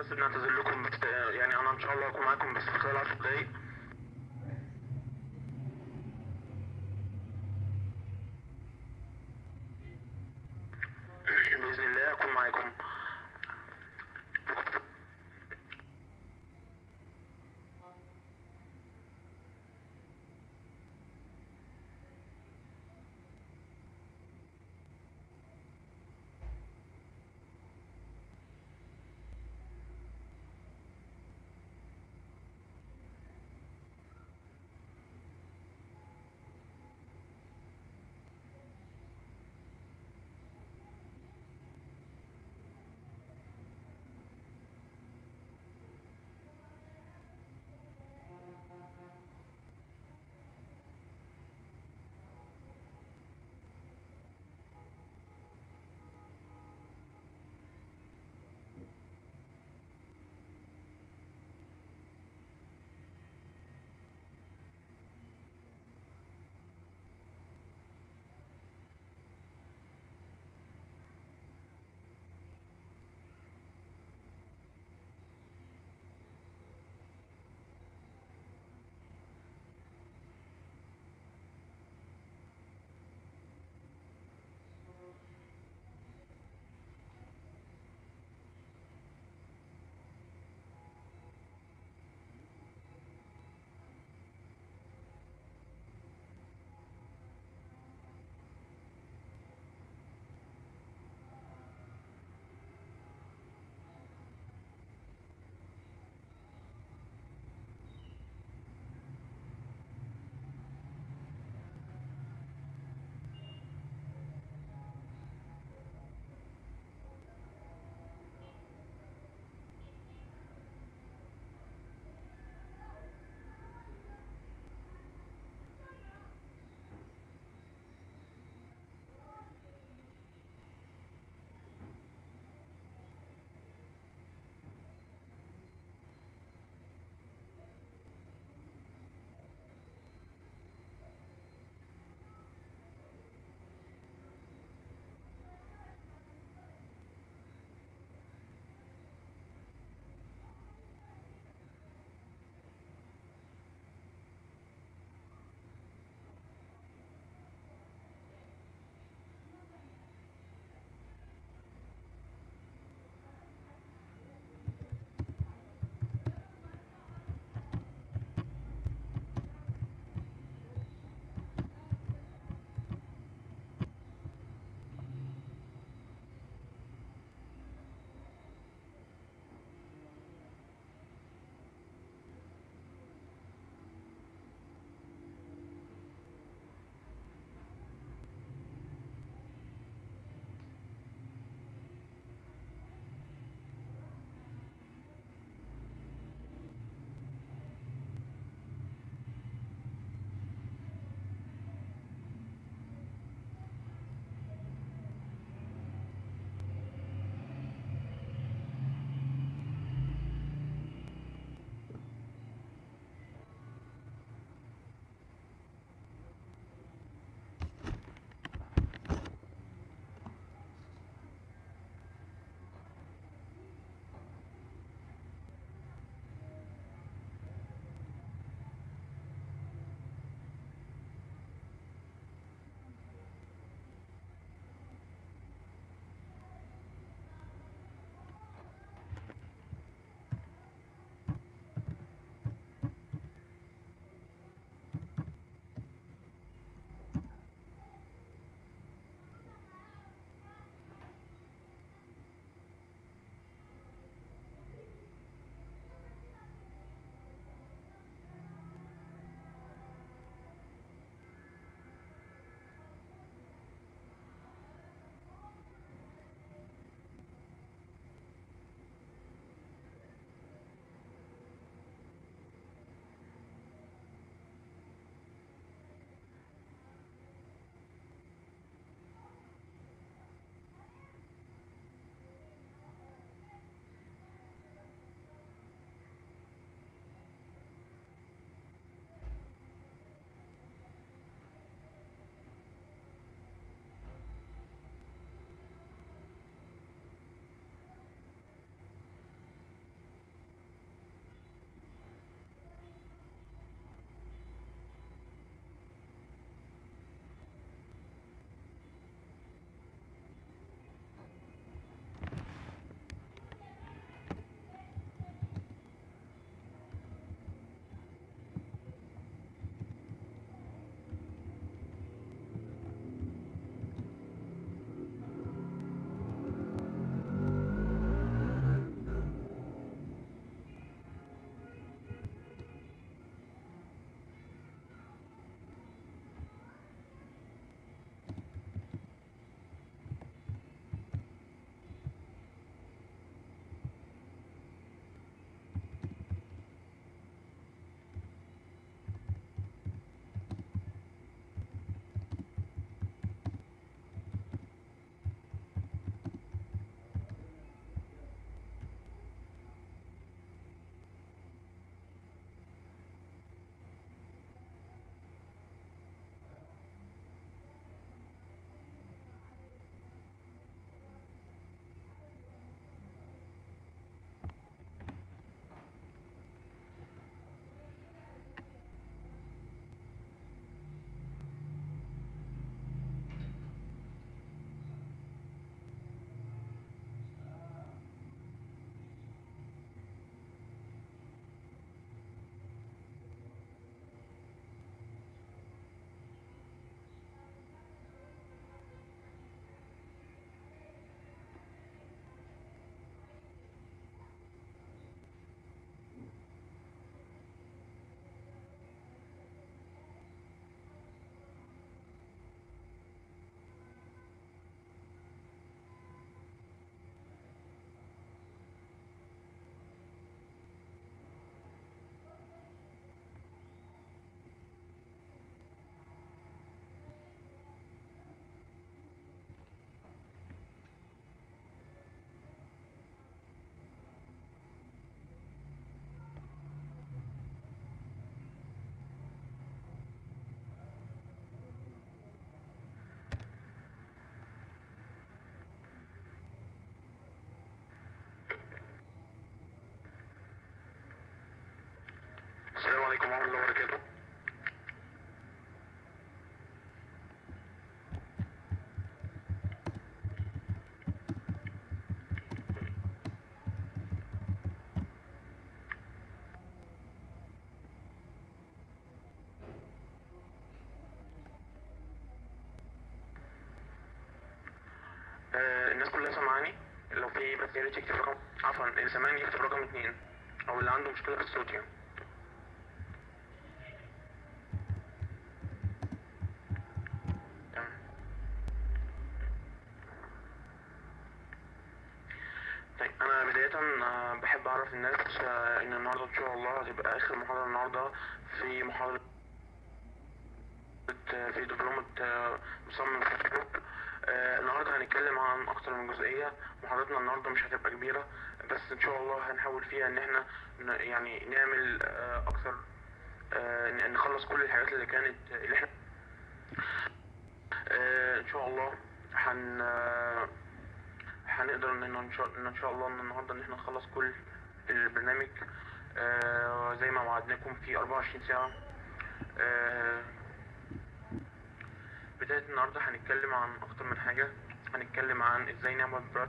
بس بنعتذر لكم بس يعني انا ان شاء الله هكون معاكم بس في خلال 10 دقايق باذن الله هكون معاكم عليكم ورحمة الله وبركاته آه، الناس كلها سامعاني لو في بس يا ريت يكتب رقم عفوا اللي سامعني يكتب رقم اتنين او اللي عنده مشكلة في الصوت يعني تمام. طيب انا بداية آه، بحب اعرف الناس آه، ان النهاردة ان شاء الله هتبقى اخر محاضرة النهاردة في محاضرة في دبلومة آه، مصمم فوتوشوب آه، النهاردة هنتكلم عن أكتر من جزئية محاضرتنا النهاردة مش هتبقى كبيرة بس إن شاء الله هنحاول فيها إن إحنا ن- يعني نعمل آه، أكتر آه، ن- نخلص كل الحاجات اللي كانت اللي إحنا آه، إن شاء الله هن آه، هنقدر إن إن شاء إن إن شاء الله إن النهاردة إن إحنا نخلص كل البرنامج آه، زي ما وعدناكم في 24 ساعة آه، بداية النهاردة هنتكلم عن أكتر من حاجة هنتكلم عن إزاي نعمل براش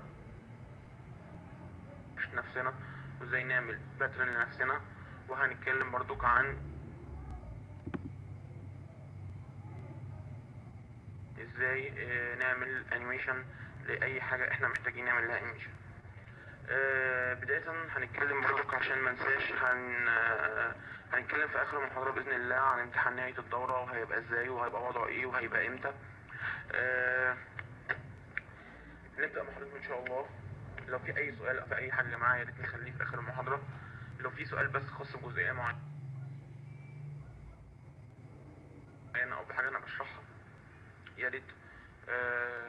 نفسنا وإزاي نعمل باترن لنفسنا وهنتكلم برضك عن إزاي آه، نعمل أنيميشن لأي حاجة إحنا محتاجين نعمل لها أنيميشن آه، بداية هنتكلم برضك عشان ما ننساش هن آه، هنتكلم في آخر المحاضرة بإذن الله عن امتحان نهاية الدورة وهيبقى إزاي وهيبقى وضعه إيه وهيبقى إمتى آه، نبدأ محاضرتنا إن شاء الله لو في أي سؤال أو في أي حاجة يا جماعة يا ريت نخليه في آخر المحاضرة لو في سؤال بس خاص بجزئية معينة أو بحاجة أنا بشرحها يا ريت آه،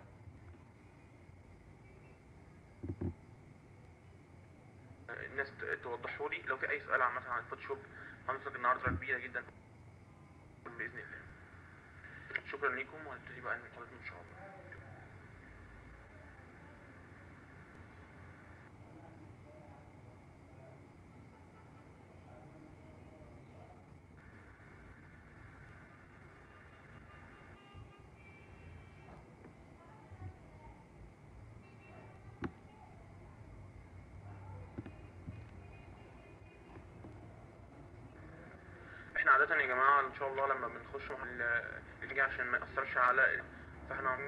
الناس توضحوا لي لو في اي سؤال عامه عن الفوتوشوب هنطلق النهارده كبيره جدا باذن الله شكرا لكم وهنبتدي بقى محاضرتنا ان شاء الله احنا عادة يا جماعة ان شاء الله لما بنخش مع ال- اللي جاي عشان ما يأثرش على فاحنا عم-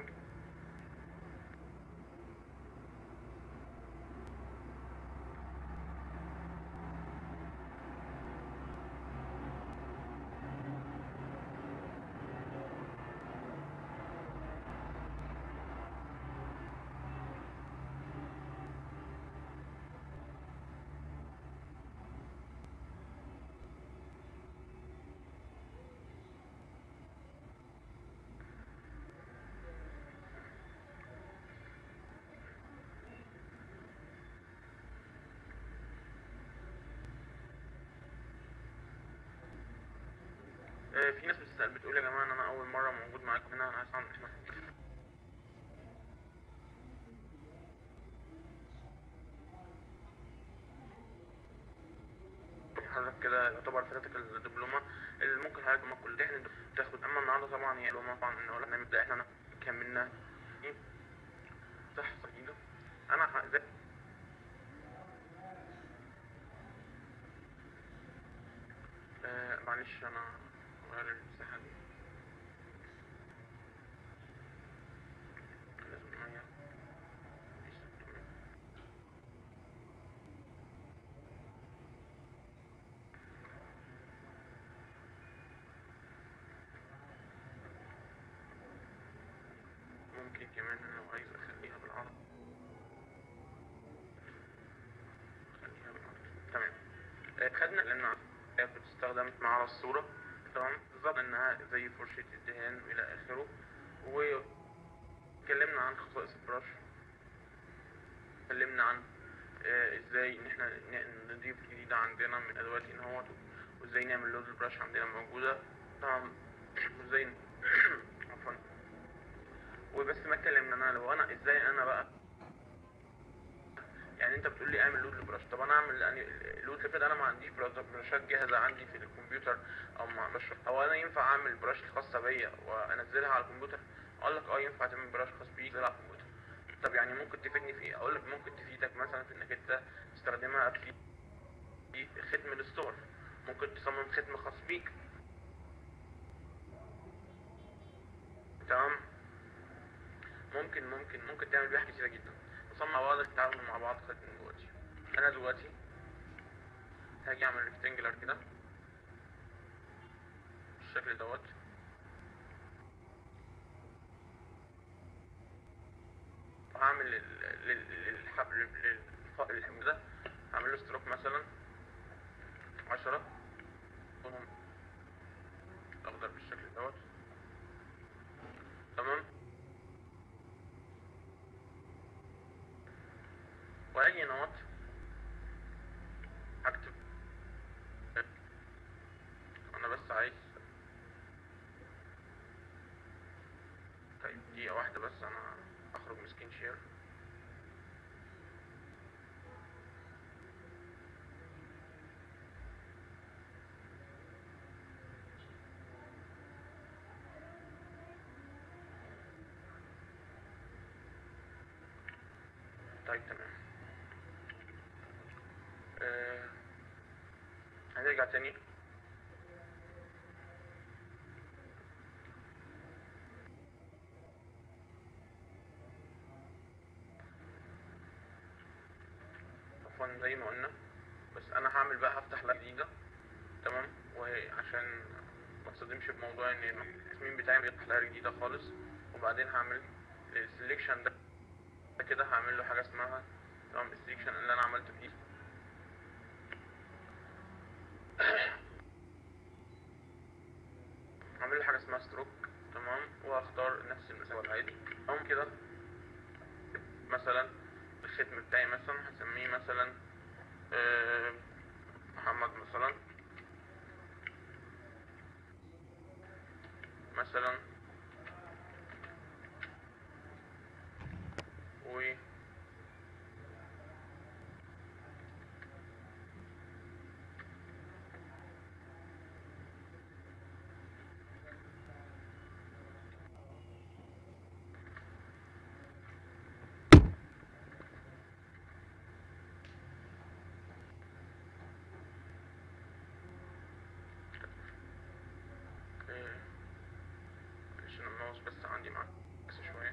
آه، في ناس بتسأل بتقول يا جماعة ان انا اول مرة موجود معاكم هنا انا عايز اعمل احنا حضرتك كده يعتبر فاتتك الدبلومة اللي ممكن حضرتك ما كل احنا تاخد اما النهارده طبعا هي دبلومة طبعا ان احنا نبدأ احنا كملنا ايه صح صح كده انا ح- زي آه معلش انا غير المساحة دي لازم معايا ممكن كمان لو عايز اخليها بالعرض خليها بالعرض تمام آه، خدنا لان هي بتستخدم مع الصورة تمام بالظبط انها زي فرشة الدهان والى اخره واتكلمنا عن خصائص البراش اتكلمنا عن آه، ازاي ان احنا ن- نضيف جديدة عندنا من ادوات ان هو وازاي نعمل لود البراش عندنا موجودة طبعا وازاي ن- عفوا وبس ما اتكلمنا انا لو انا ازاي انا بقى يعني انت بتقول لي اعمل لود لبراش طب انا اعمل يعني لود لفيد انا ما عنديش براش- براشات جاهزه عندي في الكمبيوتر او ما مش هو انا ينفع اعمل براش الخاصه بيا وانزلها على الكمبيوتر اقول لك اه ينفع تعمل براش خاص بيك تنزلها على الكمبيوتر طب يعني ممكن تفيدني في ايه اقول لك ممكن تفيدك مثلا في انك انت تستخدمها في في ختم الستور ممكن تصمم ختم خاص بيك تمام ممكن ممكن ممكن تعمل بيها حاجات كتيرة جدا نصمم مع بعض نتعامل مع بعض ختم دلوقتي انا دلوقتي هاجي اعمل ريكتانجلر كده بالشكل دوت وهعمل لل- لل- للحبل للف- للحمل ده هعمل له ستروك مثلا عشرة لونهم اخضر بالشكل دوت تمام واجي نوت هكتب انا بس عايز طيب دقيقة واحدة بس انا اخرج من سكين شير طيب تمام آه، هنرجع تاني عفوا زي ما قلنا بس انا هعمل بقى هفتح لايف جديدة تمام وعشان ما تصدمش بموضوع ان التصميم بتاعي بيفتح لاير جديدة خالص وبعدين هعمل السليكشن ده ده كده هعمل له حاجة اسمها تمام السليكشن اللي انا عملته فيه هعمل له حاجة اسمها ستروك تمام وهختار نفس المسافة العادي اقوم كده مثلا الختم بتاعي مثلا هسميه مثلا آه، محمد مثلا مثلا و آه، عشان الماوس بس عندي معكس شوية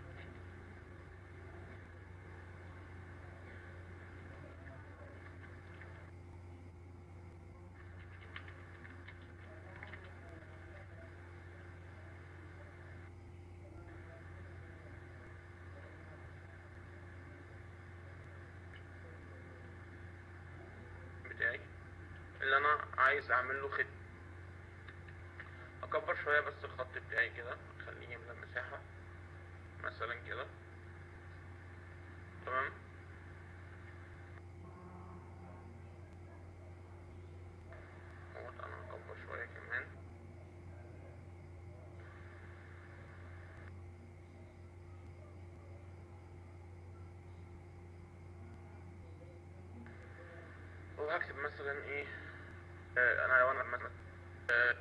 بتاعي اللي انا عايز اعمل له خط اكبر شويه بس الخط بتاعي كده اخليه يملى المساحه مثلا كده تمام اهوت انا هكبر شويه كمان وهكتب مثلا ايه آه انا لو انا مثلا آه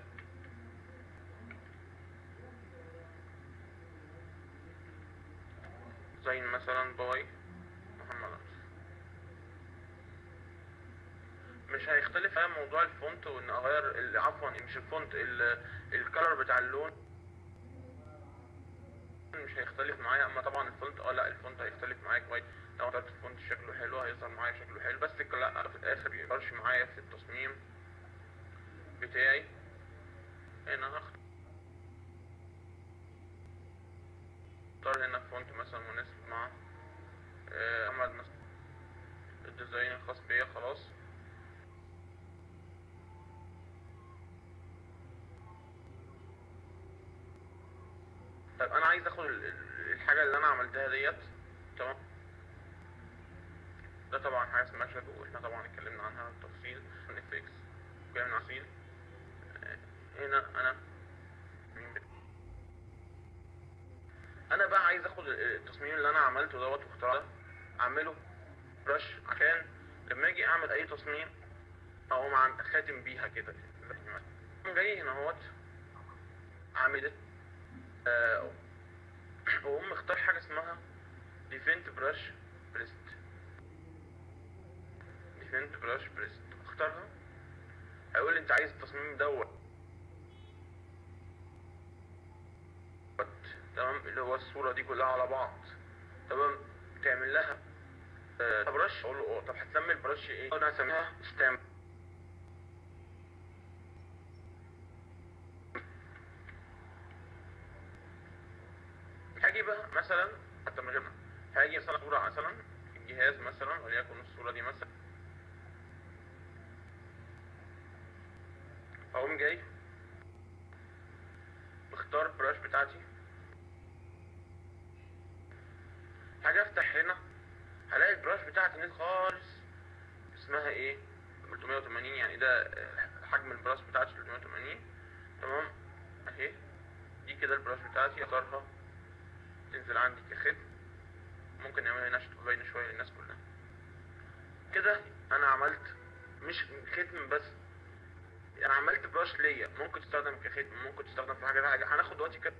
زين مثلا باي محمد أنس. مش هيختلف معايا موضوع الفونت وان اغير ال- عفوا مش الفونت الكلر بتاع اللون مش هيختلف معايا اما طبعا الفونت اه لا الفونت هيختلف معايا كويس لو اخترت الفونت شكله حلو هيظهر معايا شكله حلو بس الك- لا في الاخر ميقدرش معايا في التصميم بتاعي هنا هختار هنا فونت مثلا مناسب مع آه، احمد مثلا الديزاين الخاص بيا خلاص طيب انا عايز اخد ال- ال- الحاجه اللي انا عملتها ديت تمام ده طبعا حاجه اسمها شادو واحنا طبعا اتكلمنا عنها بالتفصيل عن اف اكس اتكلمنا عن تفصيل آه، هنا انا مين بت- انا بقى عايز اخد ال- التصميم اللي انا عملته دوت واخترعه اعمله برش عشان لما اجي اعمل اي تصميم اقوم عن خاتم بيها كده يعني مثلا جاي هنا اهوت عامل آه واقوم مختار حاجه اسمها ديفنت براش بريست ديفنت براش بريست اختارها هيقول لي انت عايز التصميم دوت تمام اللي هو الصورة دي كلها على بعض تمام تعمل لها آه، طب برش اقول له اه طب هتسمي البرش ايه؟ انا هسميها ستام هاجي بقى مثلا حتى من غير ما- هاجي مثلا صورة مثلا الجهاز مثلا وليكن الصورة دي مثلا اقوم جاي مختار البراش بتاعتي هاجي افتح هنا هلاقي البراش بتاعتي نزل خالص اسمها ايه 380 يعني ده آه، حجم البراش بتاعتي 380 تمام اهي دي كده البراش بتاعتي اختارها تنزل عندي كختم ممكن نعملها نشط باينه شويه للناس كلها كده انا عملت مش ختم بس انا عملت براش ليا ممكن تستخدم كختم ممكن تستخدم في حاجه حاجه هناخد دلوقتي كده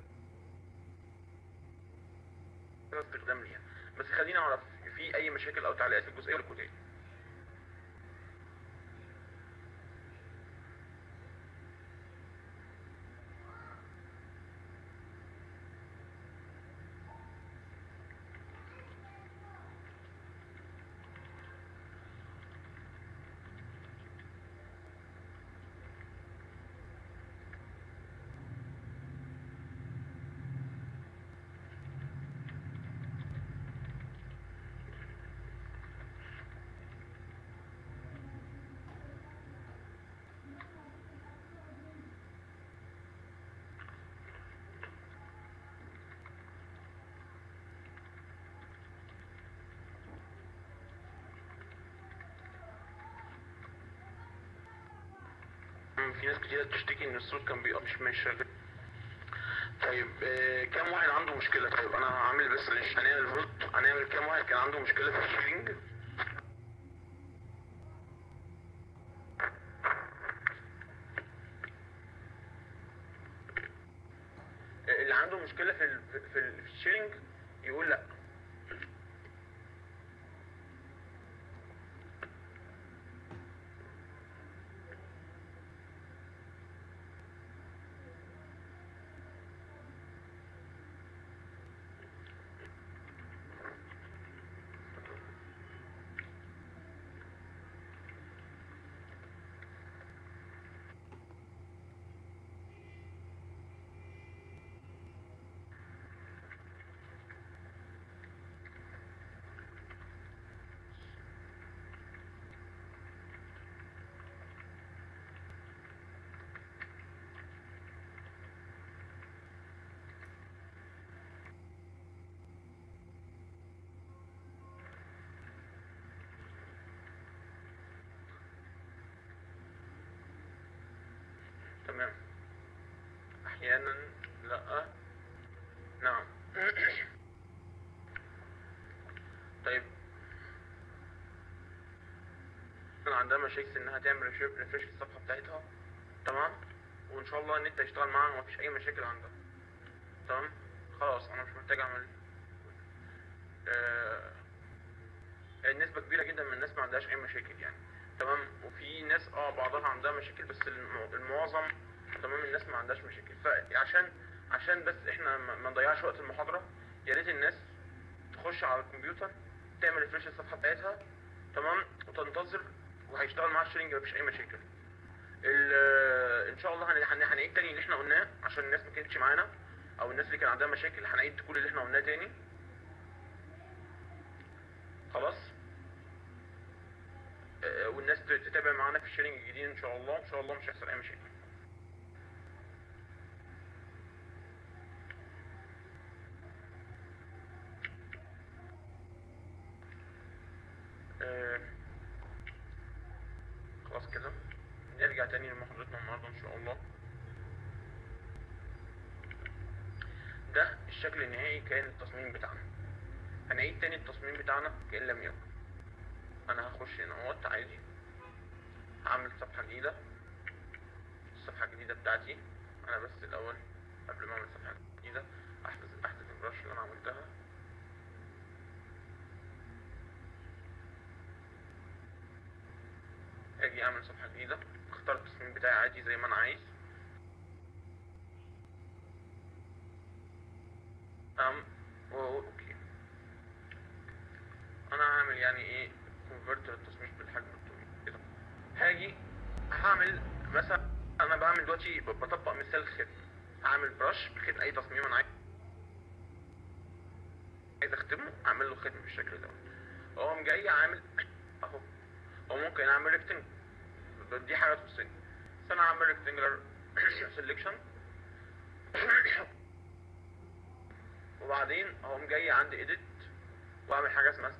استخدام ليها بس خلينا اعرف في اي مشاكل او تعليقات في الجزئيه ولا تاني مم، في ناس كتير بتشتكي ان الصوت كان بيقف مش مش شغال طيب آه، كام واحد عنده مشكلة طيب انا هعمل بس ليش هنعمل فولت هنعمل كام واحد كان عنده مشكلة في الشيلينج آه، اللي عنده مشكلة في ال في ال في الشيلينج يقول لا تمام احيانا لا نعم طيب كان عندها مشاكل انها تعمل ريفرش الصفحه بتاعتها تمام وان شاء الله النت هيشتغل معاها ومفيش اي مشاكل عندها تمام خلاص انا مش محتاج اعمل آه النسبة كبيرة جدا من الناس ما عندهاش أي مشاكل يعني تمام وفي ناس اه بعضها عندها مشاكل بس الم- المعظم تمام الناس ما عندهاش مشاكل فعشان عشان بس احنا ما ما نضيعش وقت المحاضرة يا ريت الناس تخش على الكمبيوتر تعمل ريفرش الصفحة بتاعتها تمام وتنتظر وهيشتغل معاها الشيرنج مفيش أي مشاكل ال- ان شاء الله هن- هن- هنعيد تاني اللي احنا قلناه عشان الناس ما كانتش معانا او الناس اللي كان عندها مشاكل هنعيد كل اللي احنا قلناه تاني خلاص آه، والناس ت- تتابع معانا في الشيرنج الجديد ان شاء الله ان شاء الله مش هيحصل اي مشاكل آه، خلاص كده نرجع تاني لمحاضرتنا النهارده ان شاء الله ده الشكل النهائي كان التصميم بتاعنا هنعيد تاني التصميم بتاعنا كأن لم يكن انا هخش هنا اهوت عادي هعمل صفحة جديدة الصفحة الجديدة بتاعتي انا بس الاول قبل ما اعمل صفحة جديدة احدث احدث البرش اللي انا عملتها اجي اعمل صفحة جديدة اختار التصميم بتاعي عادي زي ما انا عايز ام واقول اوكي انا هعمل يعني ايه كونفرت للتصميم بالحجم الطويل كده هاجي هعمل مثلا انا بعمل دلوقتي ب- بطبق مثال ختم هعمل برش بختم اي تصميم انا عايز عايز اختمه اعمل له ختم بالشكل ده اقوم جاي عامل اهو او ممكن اعمل ريكتنجل دي حاجه تخصني بس انا هعمل ريكتنجلر سelection وبعدين اقوم جاي عند edit واعمل حاجه اسمها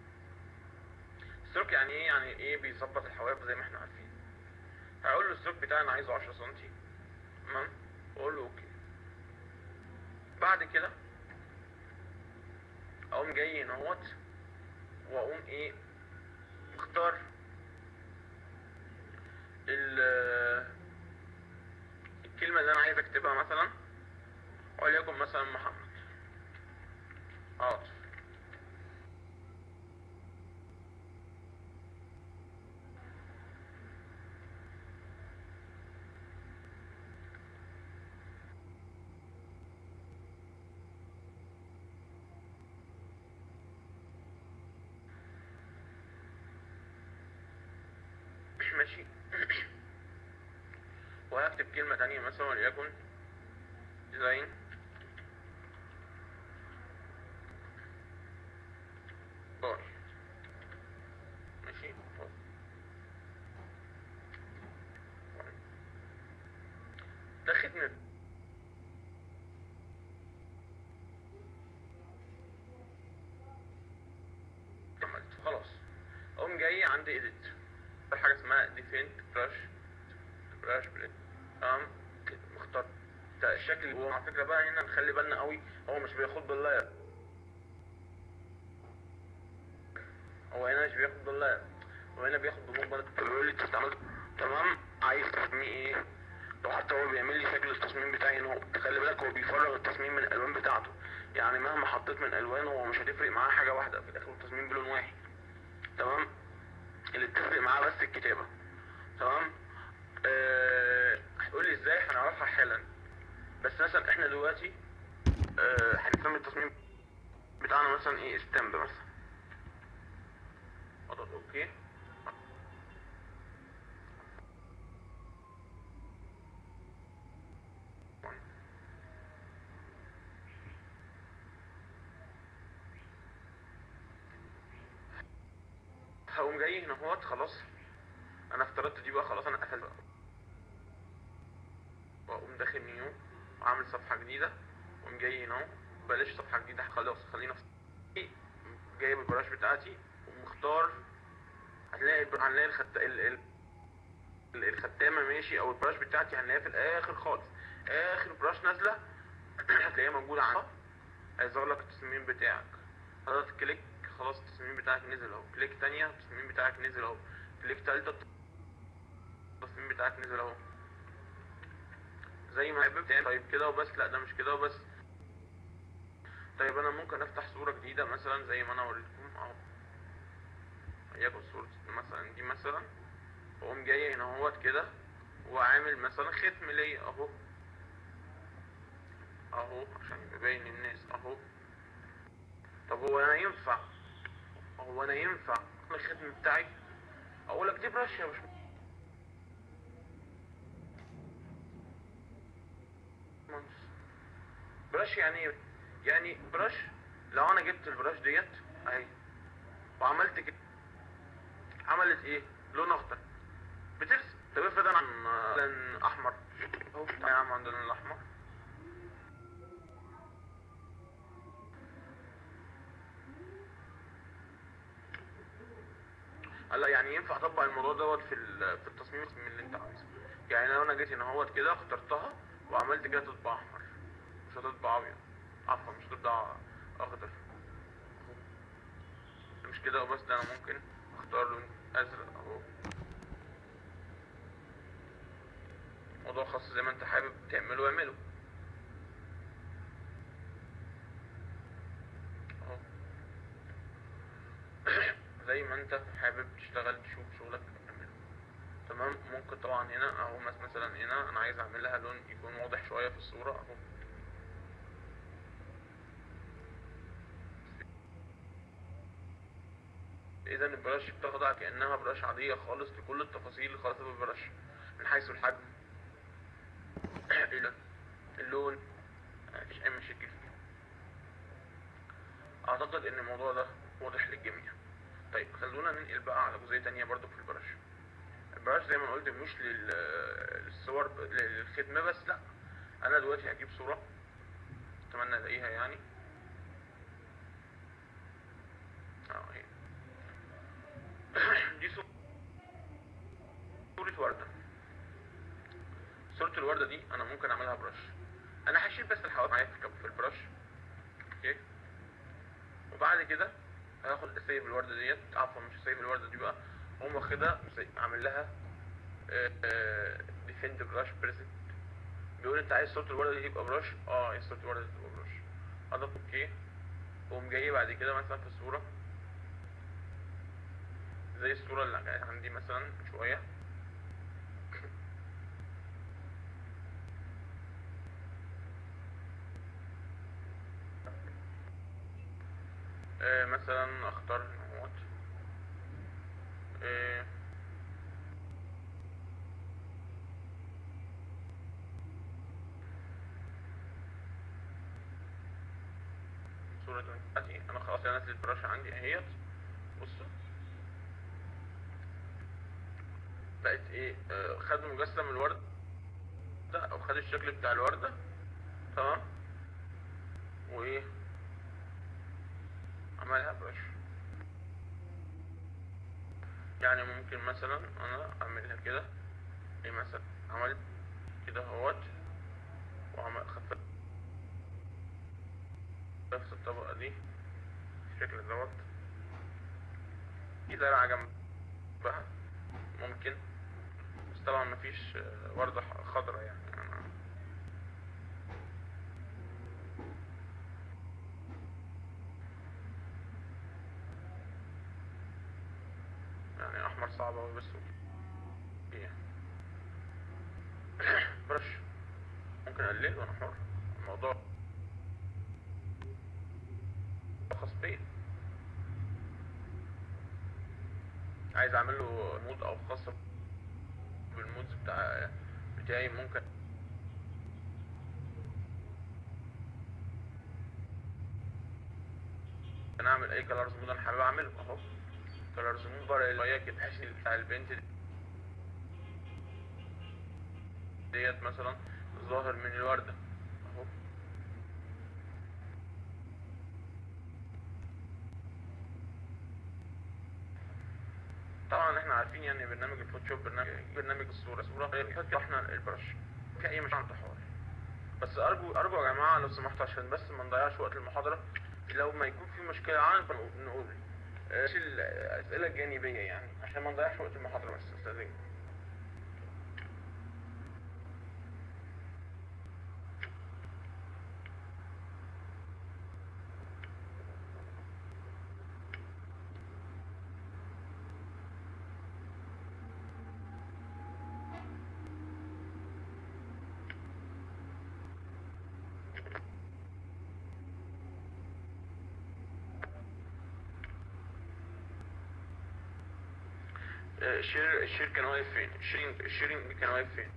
ستروك يعني ايه يعني ايه بيظبط الحواف زي ما احنا عارفين هقول له الستروك بتاعي انا عايزه 10 سنتي تمام واقول له اوكي بعد كده اقوم جاي هنا اهوت واقوم ايه مختار ال- الكلمة اللي انا عايز اكتبها مثلا وليكن مثلا محمد عاطف ماشي وهكتب كلمة تانية مثلا وليكن ديزاين بار ماشي ده ختم عملت خلاص اقوم جاي عند edit في حاجة اسمها defend brush brush blade تمام مختار ده الشكل وعلى فكرة بقى هنا نخلي بالنا قوي هو مش بياخد باللاير هو هنا مش بياخد باللاير هو هنا بياخد بمجمل بيقول لي استعملت تمام عايز تسميه ايه وحتى هو بيعمل لي شكل التصميم بتاعي هنا هو خلي بالك هو بيفرغ التصميم من الالوان بتاعته يعني مهما حطيت من الوان هو مش هتفرق معاه حاجه واحده في الاخر التصميم بلون واحد تمام اللي بتفرق معاه بس الكتابه تمام آه، هتقول لي ازاي هنعرفها حالا بس مثلا احنا دلوقتي آه، هنسمي التصميم بتاعنا مثلا ايه ستامب مثلا اضغط اوكي هقوم جاي هنا اهوت خلاص انا افترضت دي بقى خلاص انا قفلت بقى واقوم داخل نيو وعامل صفحة جديدة واقوم جاي هنا اهو بلاش صفحة جديدة خلاص خلينا في جايب البراش بتاعتي ومختار هنلاقي هنلاقي الخت... ال... ال... ال- الختامة ماشي او البراش بتاعتي هنلاقيها في الاخر خالص اخر براش نازلة هتلاقيها موجودة عندك هيظهر لك التصميم بتاعك حضرتك كليك خلاص التصميم بتاعك نزل اهو كليك تانية التصميم بتاعك نزل اهو كليك تالتة التصميم بتاعك نزل اهو زي ما حابب تعمل طيب كده وبس لا ده مش كده وبس طيب انا ممكن افتح صورة جديدة مثلا زي ما انا وريتكم اهو ياخد صورة مثلا دي مثلا واقوم جاي هنا اهوت كده وعامل مثلا ختم ليا اهو اهو عشان يبين للناس اهو طب هو انا ينفع هو انا ينفع الختم بتاعي اقول لك دي برش يا باشمهندس برش يعني ايه يعني برش لو انا جبت البرش ديت اهي وعملت كده عملت ايه لون اخضر بترسم طب افرض انا عن لون احمر اهو تعالى يا عم عندنا اللون الاحمر هلا يعني ينفع اطبق الموضوع دوت في ال- في التصميم اللي انت عايزه يعني لو انا جيت هنا اهوت كده اخترتها وعملت كده تطبع احمر مش هتطبع ابيض عفوا مش هتطبع اخضر أهو. مش كده وبس ده انا ممكن اختار لون ازرق اهو موضوع خاص زي ما انت حابب تعمله اعمله اهو زي ما انت حابب تشتغل تشوف شغلك اعمله تمام ممكن طبعا هنا اهو مس- مثلا هنا انا عايز اعمل لها لون يكون واضح شويه في الصوره اهو اذا البرش بتخضع كانها برش عاديه خالص لكل التفاصيل الخاصه بالبرش من حيث الحجم اللون- اللون مفيش اي مشاكل فيه اعتقد ان الموضوع ده واضح للجميع طيب خلونا ننقل بقى على جزئيه تانية برضو في البرش البرش زي ما قلت مش لل- للصور ب- للختم بس لا انا دلوقتي هجيب صوره اتمنى الاقيها يعني اه اهي دي صورة صورة وردة صورة الوردة دي أنا ممكن أعملها برش أنا هشيل بس الحواف معايا في الكب- في البرش أوكي وبعد كده هاخد سيف الوردة ديت عفوا مش سيف الوردة دي بقى أقوم واخدها زي- أعمل لها ديفند براش بريسنت بيقول أنت عايز صورة الوردة دي تبقى برش اه عايز صورة الوردة دي تبقى برش أضغط أوكي وأقوم جاي بعد كده مثلا في الصورة زي الصورة اللي كانت عندي مثلا من شوية آه، مثلا اختار نوت آه، صورة بتاعتي انا خلاص انا نزلت البراشة عندي اهيت بصوا بقت ايه آه، خد مجسم الوردة او خد الشكل بتاع الوردة تمام وايه عملها برش يعني ممكن مثلا انا اعملها كده ايه مثلا عملت كده اهوت وعمل خفت نفس الطبقة دي الشكل دوت في زرعة جنبها ممكن بس طبعا مفيش آه، وردة خضرا يعني أنا يعني احمر صعب اوي بس اوكي برش ممكن اقلل وانا حر الموضوع خاص بيا عايز اعمل له مود او خاصة بالمودز بتاع بتاعي ممكن انا اعمل اي كلرز مود انا حابب اعمله اهو كلرز موفر اللي هي كده تحس إن بتاع البنت دي ديت مثلا ظاهر من الوردة اهو طبعا احنا عارفين يعني برنامج الفوتوشوب برنامج برنامج الصورة صورة يحط احنا البرش في اي مش عن حوار بس ارجو ارجو يا جماعة لو سمحتوا عشان بس ما نضيعش وقت المحاضرة لو ما يكون في مشكلة عن نقول آه، ايش الاسئلة الجانبية يعني عشان ما نضيعش وقت المحاضرة بس استاذين آه، الشير الشير كان واقف فين الشيرين الشيرين كان واقف فين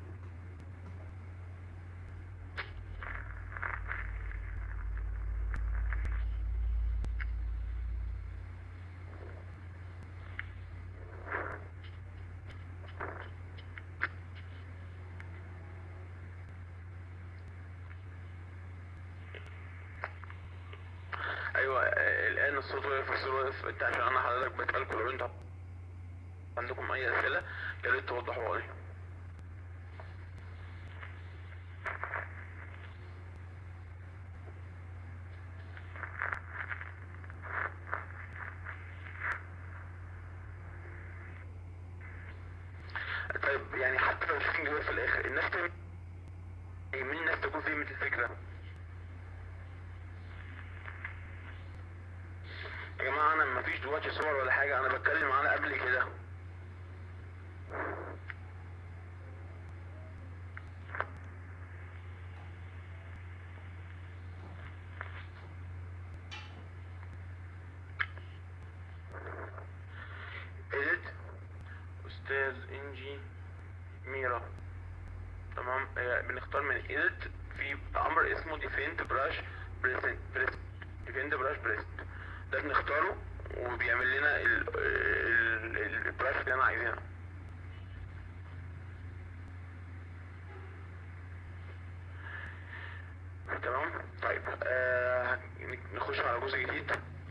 ايوه آه، الان الصوت واقف والصوت واقف انت عشان انا حضرتك بسألكم لو انتوا عندكم اي اسئله يا ريت توضحوها لي ثينج في الاخر الناس تم... يهمني الناس تكون فهمت الفكره يا جماعه انا مفيش دلوقتي صور ولا حاجه انا بتكلم عنها قبل كده edit استاذ انجي ميرا تمام آه، بنختار من edit في امر اسمه defend brush present present defend brush present ده بنختاره وبيعمل لنا ال- ال- ال- البراش اللي انا عايزينها تمام طيب آه نخش على جزء جديد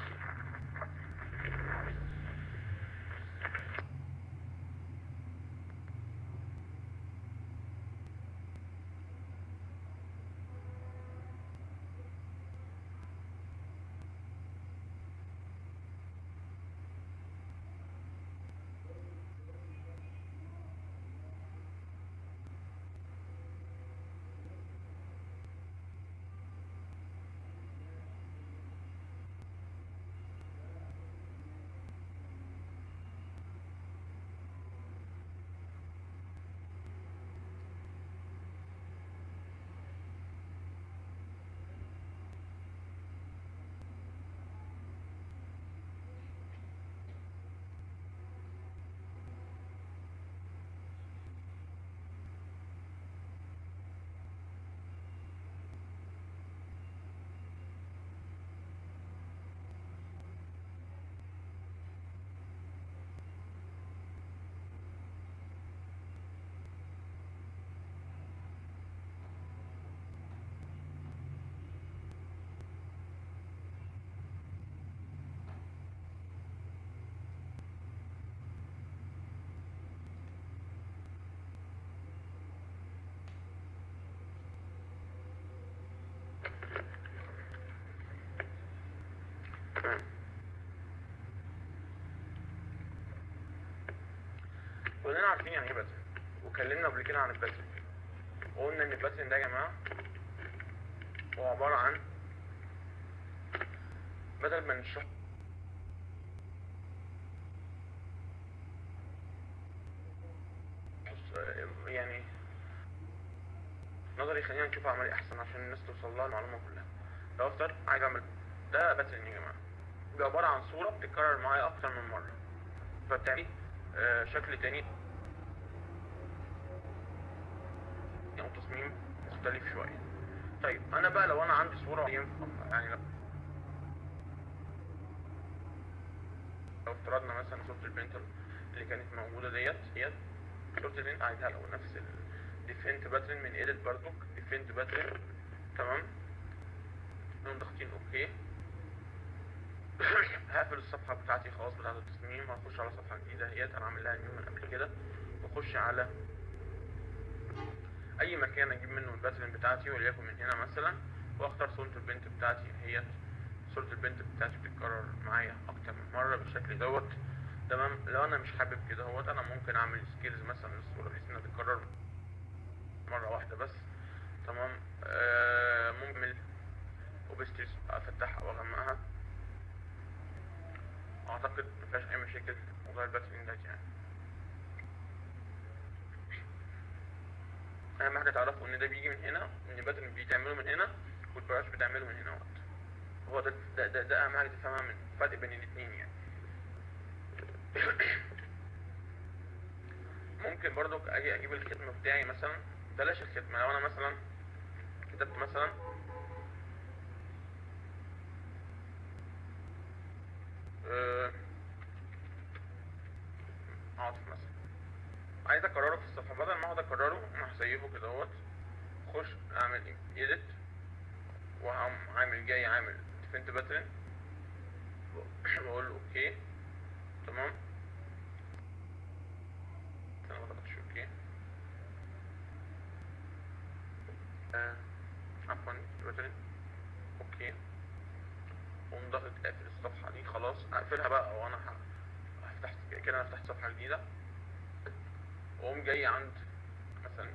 تمام كلنا عارفين يعني ايه باترن وكلمنا قبل كده عن الباترن وقلنا ان الباترن ده يا جماعه هو عباره عن بدل ما نشرح يعني نظري خلينا نشوف عملي احسن عشان الناس توصل لها المعلومه كلها لو افترض عايز اعمل ده باترن يا جماعه بيبقى عباره عن صوره بتتكرر معايا اكتر من مره فبتعمل آه شكل تاني او تصميم مختلف شويه طيب انا بقى لو انا عندي صوره ينفع يعني لو لو افترضنا مثلا صوره البنت اللي كانت موجوده ديت ديت صوره البنت عايزها لو نفس الديفنت باترن من ايديت برضك ديفنت باترن تمام نقوم ضاغطين اوكي هقفل الصفحة بتاعتي خلاص بتاعت التصميم هخش على صفحة جديدة اهيت انا عامل لها نيو من قبل كده واخش على اي مكان اجيب منه الباترن بتاعتي وليكن من هنا مثلا واختار صورة البنت بتاعتي اهيت صورة البنت بتاعتي بتتكرر معايا اكتر من مرة بالشكل دوت تمام لو انا مش حابب كده هوت انا ممكن اعمل سكيلز مثلا للصورة بحيث انها تتكرر مرة واحدة بس تمام آه ممكن اوبستيز افتحها واغمقها اعتقد مفيهاش اي مشاكل في موضوع الباترين ده يعني اهم حاجه تعرفوا ان ده بيجي من هنا ان الباترن بيتعملوا من هنا والبراش بتعمله من هنا وقت هو ده ده, ده, ده اهم حاجه تفهمها من الفرق بين الاثنين يعني ممكن برضو اجي اجيب الختم بتاعي مثلا بلاش الختم لو انا مثلا كتبت مثلا آه، عاطف مثلا عايز اكرره في الصفحه بدل ما اقعد اكرره انا هسيبه كده اهوت اخش اعمل ايديت وهقوم عامل جاي عامل ديفنت باترن واقول له اوكي تمام انا ما ضغطتش اوكي آه، عفوا باترن اوكي واقوم ضاغط قافل الصفحة دي خلاص اقفلها بقى وانا ه- هفتح كده انا فتحت صفحة جديدة واقوم جاي عند مثلا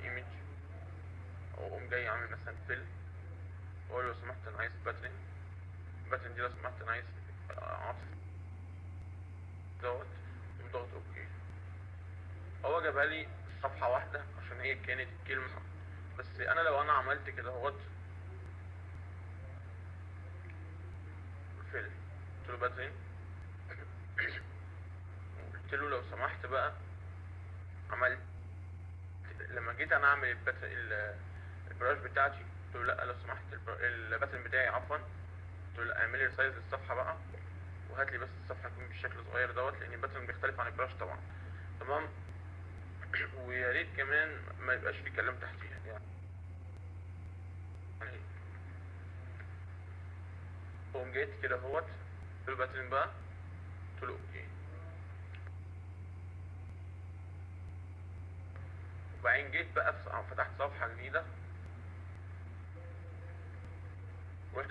اقوم جاي عامل مثلا فيل واقول له لو سمحت انا عايز باترن الباترن دي لو سمحت انا عايز عطف دوت قوم ضغط اوكي هو جابها لي صفحة واحدة عشان هي كانت الكلمة بس انا لو انا عملت كده اهوت فيل قلت له باترن قلت له لو سمحت بقى عملت لما جيت انا اعمل الباترن ال- البراش بتاعتي قلت له لا لو سمحت البر- الباترن بتاعي عفوا قلت له لا اعمل لي سايز الصفحه بقى وهات لي بس الصفحه تكون بالشكل الصغير دوت لان الباترن بيختلف عن البراش طبعا تمام ويا ريت كمان ما يبقاش في كلام تحتيها يعني يعني قوم جيت كده اهوت قلت له باترن بقى قلت له اوكي وبعدين جيت بقى في- فتحت صفحة جديدة رحت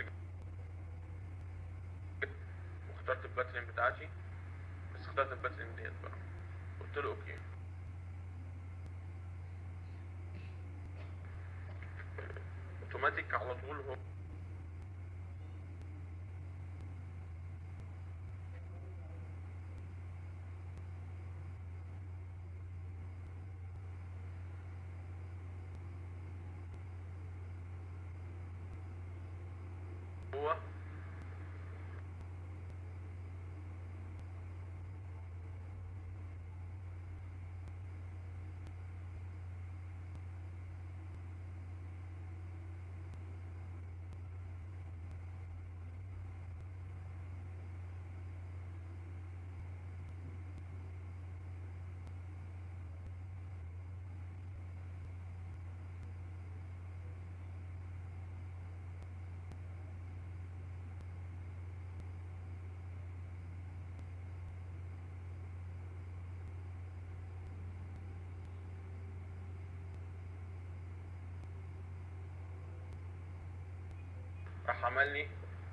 جيت واخترت الباترن بتاعتي بس اخترت الباترن ديت بقى قلت له اوكي اوتوماتيك على طول هو هو راح عمل لي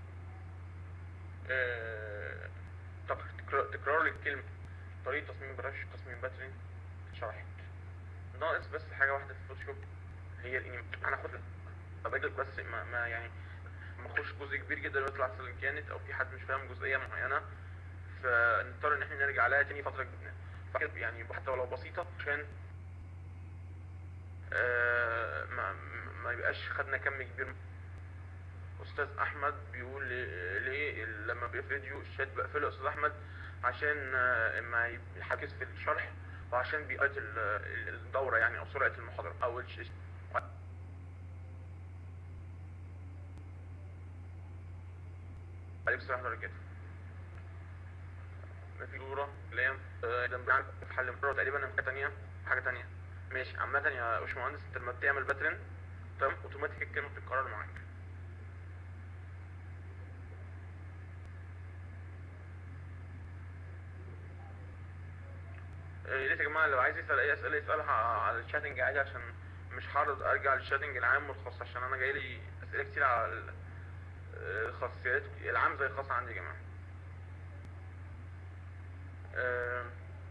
آه، تك- تكرار تكرار للكلمة طريقة تصميم براش تصميم باترن اتشرحت ناقص بس حاجة واحدة في الفوتوشوب هي الانيم هناخد بجد بس ما, ما يعني ما اخش جزء كبير جدا ويطلع سلم كانت او في حد مش فاهم جزئية معينة فنضطر ان احنا نرجع لها تاني فترة جديدة فكده يعني حتى ولو بسيطة عشان آه، ما ما يبقاش خدنا كم كبير استاذ احمد بيقول لي- ليه لما بيبقى فيديو الشات بقفله يا استاذ احمد عشان آه، ما يحجز في الشرح وعشان بيئات ال- ال- الدوره يعني او سرعه المحاضره او الش- عليك السلام ورحمه الله ما في صوره كلام آه، ده بيعمل في حل مره تقريبا حاجه تانية حاجه تانية ماشي عامه يا باشمهندس انت لما بتعمل باترن تمام اوتوماتيك الكلمه بتتكرر معاك آه، يا ريت يا جماعه لو عايز يسال اي اسئله يسالها على الشاتنج عادي عشان مش هعرض ارجع للشاتنج العام والخاص عشان انا جاي لي اسئله كتير على ال- آه، الخاصيات العام زي الخاص عندي يا جماعه آه،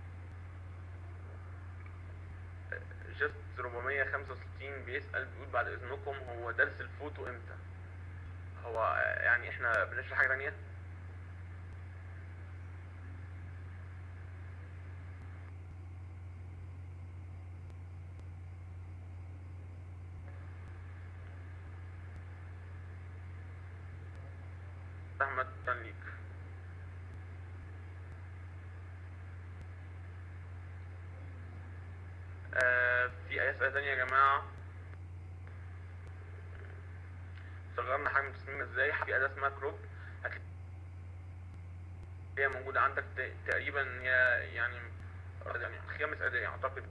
جست 465 بيسأل بيقول بعد اذنكم هو درس الفوتو امتى هو آه، يعني احنا بنشرح حاجه تانية احمد كان ليك آه في اي اسئله تانية يا جماعه صغرنا حجم التصميم ازاي في اداه اسمها كروب هي موجوده عندك ت- تقريبا يا يعني يعني خمس اداه اعتقد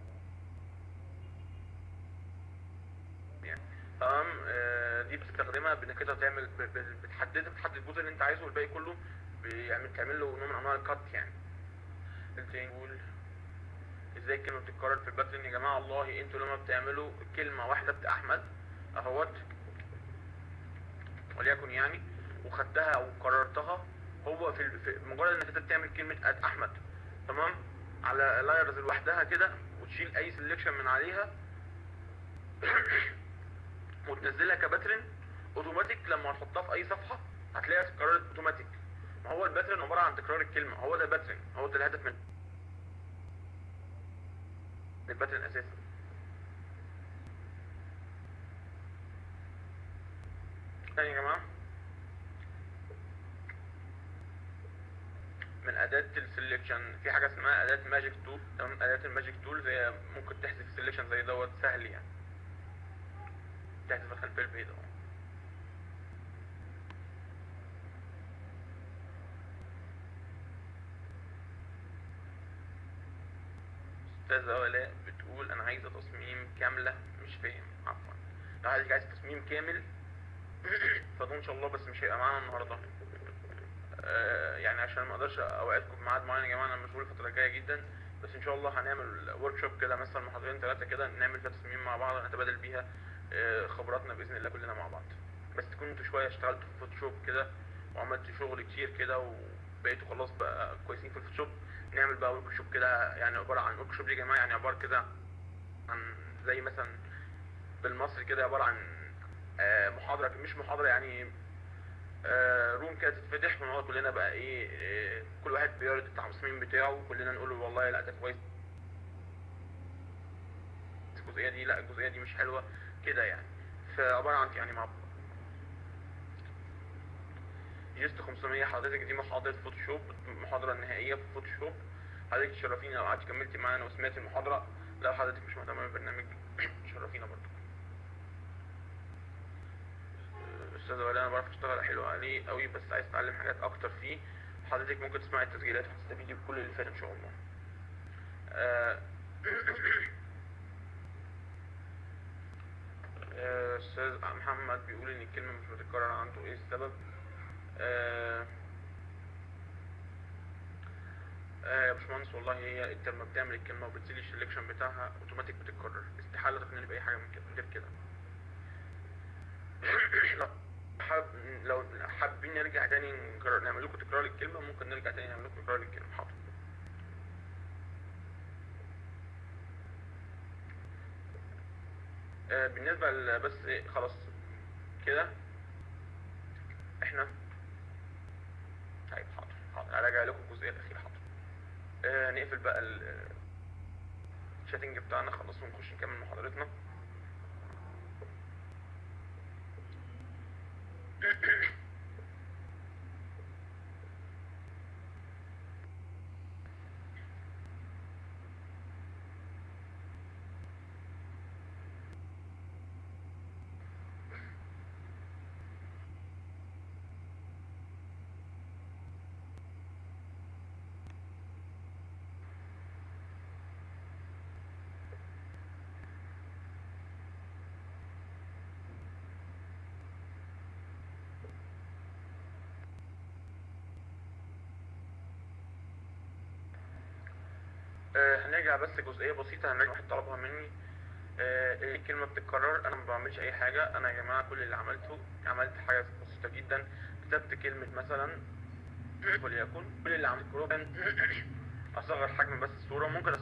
يعني تمام آه، دي بتستخدمها بانك انت تعمل ب- ب- بتحدد بتحدد الجزء اللي انت عايزه والباقي كله بيعمل تعمل له نوع من انواع الكات يعني التاني نقول ازاي الكلمه بتتكرر في الباترن يا جماعه والله انتوا لما بتعملوا كلمه واحده بتاع احمد اهوت وليكن يعني وخدتها او كررتها هو في, ال- في مجرد انك انت بتعمل كلمه اد احمد تمام على لايرز لوحدها كده وتشيل اي سelection من عليها وت- تنزلها كباترن اوتوماتيك لما هتحطها في اي صفحه هتلاقيها اتكررت اوتوماتيك ما هو الباترن عباره عن تكرار الكلمه هو ده الباترن هو ده الهدف من الباترن اساسا تاني يا جماعه من اداه السلكشن في حاجه اسمها اداه ماجيك تول تمام اداه الماجيك تول زي ممكن تحذف سلكشن زي دوت سهل يعني تحذف الخلفيه البيضاء استاذة ولاء بتقول انا عايزة تصميم كاملة مش فاهم عفوا لو حضرتك عايز تصميم كامل فده ان شاء الله بس مش هيبقى معانا النهارده آه، يعني عشان ما اقدرش اوعدكم بميعاد معين يا جماعه انا مشغول الفتره الجايه جدا بس ان شاء الله هنعمل ورك شوب كده مثلا محاضرين ثلاثه كده نعمل فيها تصميم مع بعض نتبادل بيها آه، خبراتنا باذن الله كلنا مع بعض بس تكونوا انتوا شويه اشتغلتوا في فوتوشوب كده وعملتوا شغل كتير كده وبقيتوا خلاص بقى كويسين في الفوتوشوب نعمل بقى ورك شوب كده يعني عباره عن ورك شوب يا جماعه يعني عباره كده عن زي مثلا بالمصري كده عباره عن آه، محاضره مش محاضره يعني آه، روم كده تتفتح ونقعد كلنا بقى ايه آه، كل واحد بيعرض التصميم بتاعه وكلنا نقول له والله لا ده كويس الجزئيه دي لا الجزئيه دي مش حلوه كده يعني فعباره عن يعني مع جست 500 حضرتك دي محاضره فوتوشوب المحاضره النهائيه في فوتوشوب حضرتك تشرفيني لو قعدت كملتي معانا وسمعتي المحاضره لو حضرتك مش مهتمه بالبرنامج تشرفينا برضه استاذ ولا انا بعرف اشتغل حلو عليه قوي بس عايز اتعلم حاجات اكتر فيه حضرتك ممكن تسمعي التسجيلات وتستفيدي بكل اللي فات ان شاء الله آه، آه، استاذ محمد بيقول ان الكلمه مش بتتكرر عنده ايه السبب آه، آه، يا باشمهندس والله هي انت لما بتعمل الكلمه وبتزيد السلكشن بتاعها اوتوماتيك بتتكرر استحاله تقنعني باي حاجه من كده غير كده لو حاب لو حابين نرجع تاني نكرر نعمل لكم تكرار الكلمة ممكن نرجع تاني نعمل لكم تكرار الكلمة حاضر آه بالنسبة ل- بس إيه، خلاص كده احنا طيب حاضر حاضر هراجع لكم الجزئية الأخيرة حاضر آه نقفل بقى ال- الشاتنج بتاعنا خلاص ونخش نكمل محاضرتنا آه، هنرجع بس جزئية بسيطة هنرجع واحد طلبها مني آه، الكلمة بتتكرر أنا ما بعملش أي حاجة أنا يا جماعة كل اللي عملته عملت حاجة بسيطة جدا كتبت كلمة مثلا وليكن كل اللي عملته كان أصغر حجم بس الصورة ممكن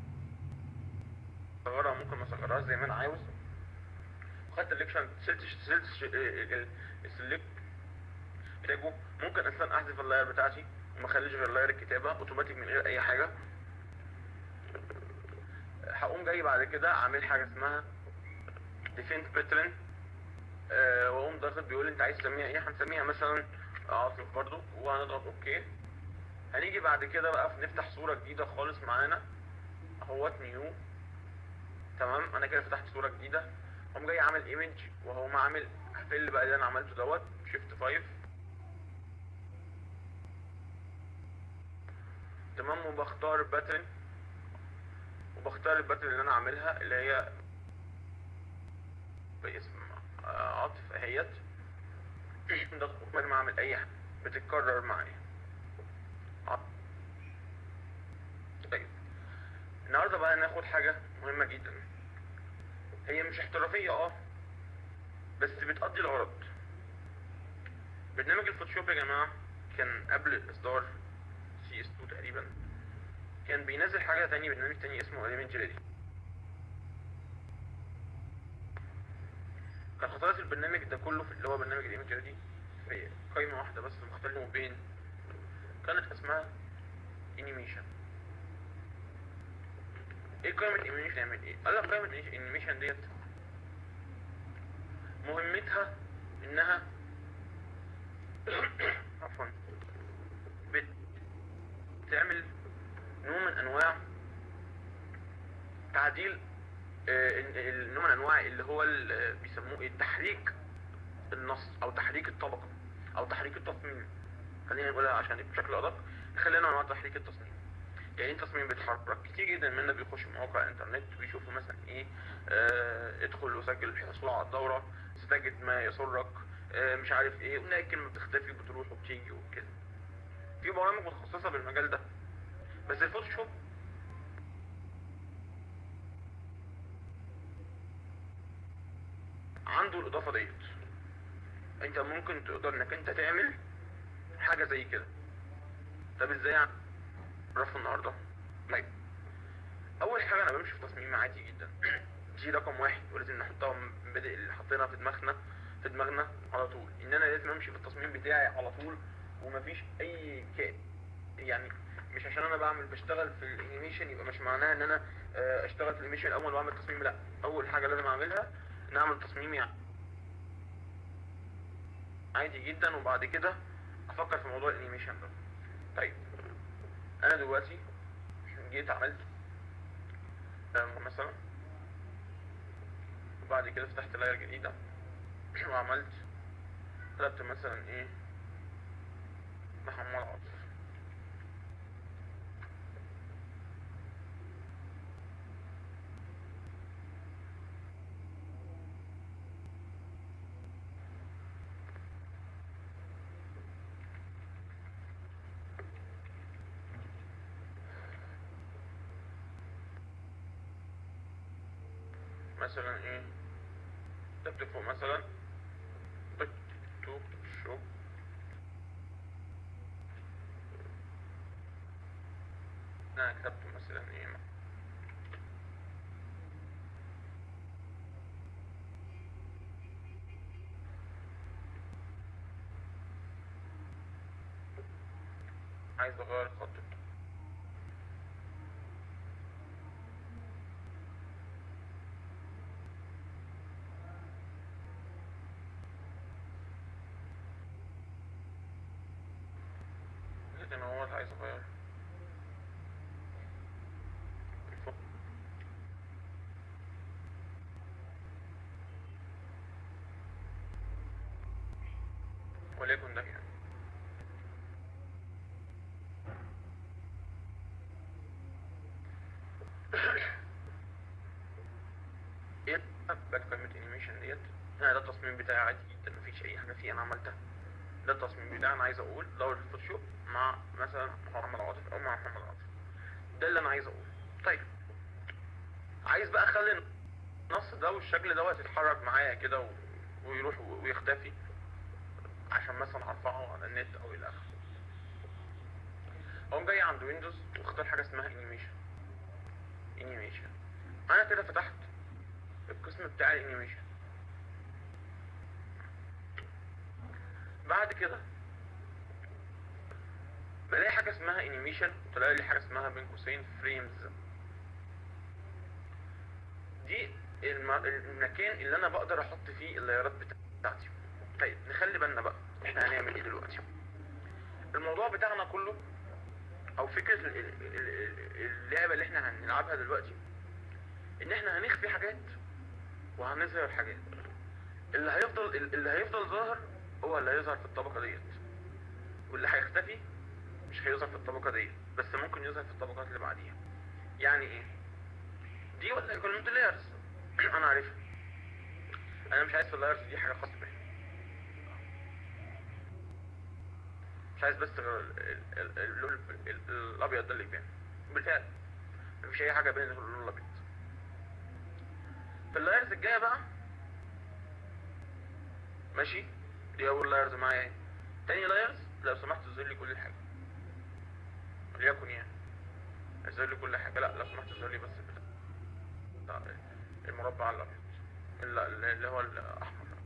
أصغرها ممكن ما أصغرهاش زي ما أنا عاوز وخدت الليكشن سلت سلت السلكت بتاعه ممكن أصلا أحذف اللاير بتاعتي وما أخليش غير لاير الكتابة أوتوماتيك من غير أي حاجة هقوم جاي بعد كده عامل حاجه اسمها ديفينت باترن أه واقوم ضاغط بيقول لي انت عايز تسميها ايه هنسميها مثلا عاطف برضو وهنضغط اوكي هنيجي بعد كده بقى نفتح صوره جديده خالص معانا اهوت نيو تمام انا كده فتحت صوره جديده اقوم جاي عامل ايمج وهقوم عامل هفل بقى اللي انا عملته دوت شيفت 5 تمام وبختار باترن وبختار الباترن اللي انا عاملها اللي هي باسم آه، عاطف اهيت ده من ما اعمل اي حاجه بتتكرر معايا عاطف. طيب النهارده بقى ناخد حاجه مهمه جدا هي مش احترافيه اه بس بتقضي الغرض برنامج الفوتوشوب يا جماعه كان قبل اصدار سي اس 2 تقريبا كان بينزل حاجة تاني برنامج تاني اسمه Elementary كان خصائص البرنامج ده كله في اللي هو برنامج الايمجر دي في قائمة واحدة بس مختلفة بين كانت اسمها انيميشن ايه قائمة انيميشن يعمل ايه؟ قال لك قائمة انيميشن ديت مهمتها انها عفوا بتعمل نوع من انواع تعديل آه، ال- ال- نوع من انواع اللي هو ال- بيسموه ايه تحريك النص او تحريك الطبقة او تحريك التصميم خلينا نقولها عشان يبقى بشكل ادق خلينا انواع تحريك التصميم يعني التصميم بيتحرك كتير جدا منا بيخش مواقع الانترنت ويشوفوا مثلا ايه آه ادخل وسجل الحصول على الدورة استجد ما يسرك آه مش عارف ايه ونلاقي الكلمة بتختفي وبتروح وبتيجي وكده في برامج متخصصة بالمجال ده بس الفوتوشوب عنده الاضافة ديت انت ممكن تقدر انك انت تعمل حاجة زي كده طب ازاي اعرفه النهاردة طيب اول حاجة انا بمشي في تصميم عادي جدا دي رقم واحد ولازم نحطها من مبادئ اللي حطينا في دماغنا في دماغنا على طول ان انا لازم امشي في التصميم بتاعي على طول ومفيش اي كائن يعني مش عشان انا بعمل بشتغل في الانيميشن يبقى مش معناها ان انا آه، اشتغل في الانيميشن اول ما اعمل تصميم لا اول حاجه لازم اعملها ان اعمل تصميم يعني عادي جدا وبعد كده افكر في موضوع الانيميشن ده طيب انا دلوقتي جيت عملت آه، مثلا وبعد كده فتحت لاير جديدة وعملت كتبت مثلا ايه محمد عاطف مثلا ايه كتبت فوق مثلا فوتوشوب انا كتبت مثلا ايه عايز اغير الخط لكن هو عايز اغير الفوق. وليكن ده يعني ايه باك قائمة انيميشن ديت انا ده التصميم بتاعي عادي جدا مفيش اي حاجة فيه انا عملتها ده التصميم بتاعي انا عايز اقول دور الفوتوشوب مع مثلا محمد عاطف او مع محمد عاطف ده اللي انا عايز اقوله طيب عايز بقى اخلي النص ده والشكل دوت يتحرك معايا كده و... ويروح و- ويختفي عشان مثلا ارفعه على النت او الى اخره اقوم جاي عند ويندوز واختار حاجه اسمها انيميشن انيميشن انا كده فتحت القسم بتاع الانيميشن بعد كده بلاقي حاجه اسمها انيميشن وتلاقي لي حاجه اسمها بين قوسين فريمز دي الم... المكان اللي انا بقدر احط فيه اللايرات بتاعتي طيب نخلي بالنا بقى احنا هنعمل ايه دلوقتي الموضوع بتاعنا كله او فكرة ال- ال- ال- اللعبة اللي احنا هنلعبها دلوقتي ان احنا هنخفي حاجات وهنظهر حاجات اللي هيفضل اللي هيفضل ظاهر هو اللي هيظهر في الطبقة ديت واللي هيختفي مش هيظهر في الطبقة ديت بس ممكن يظهر في الطبقات اللي بعديها يعني ايه دي ولا كلمة لايرز انا عارفها انا مش عايز في اللايرز دي حاجة خاصة بيا مش عايز بس غير ال- ال- اللون ال- ال- الابيض ده اللي يبان بالفعل مفيش اي حاجة بين غير اللون الابيض في اللايرز الجاية بقى ماشي دي اول لايرز معايا اهي تاني لايرز لو سمحت تظهر لي كل حاجة وليكن يعني اظهر لي كل حاجة لا لو سمحت تظهر لي بس بتاع بتاع المربع الابيض ال- ال- اللي هو الاحمر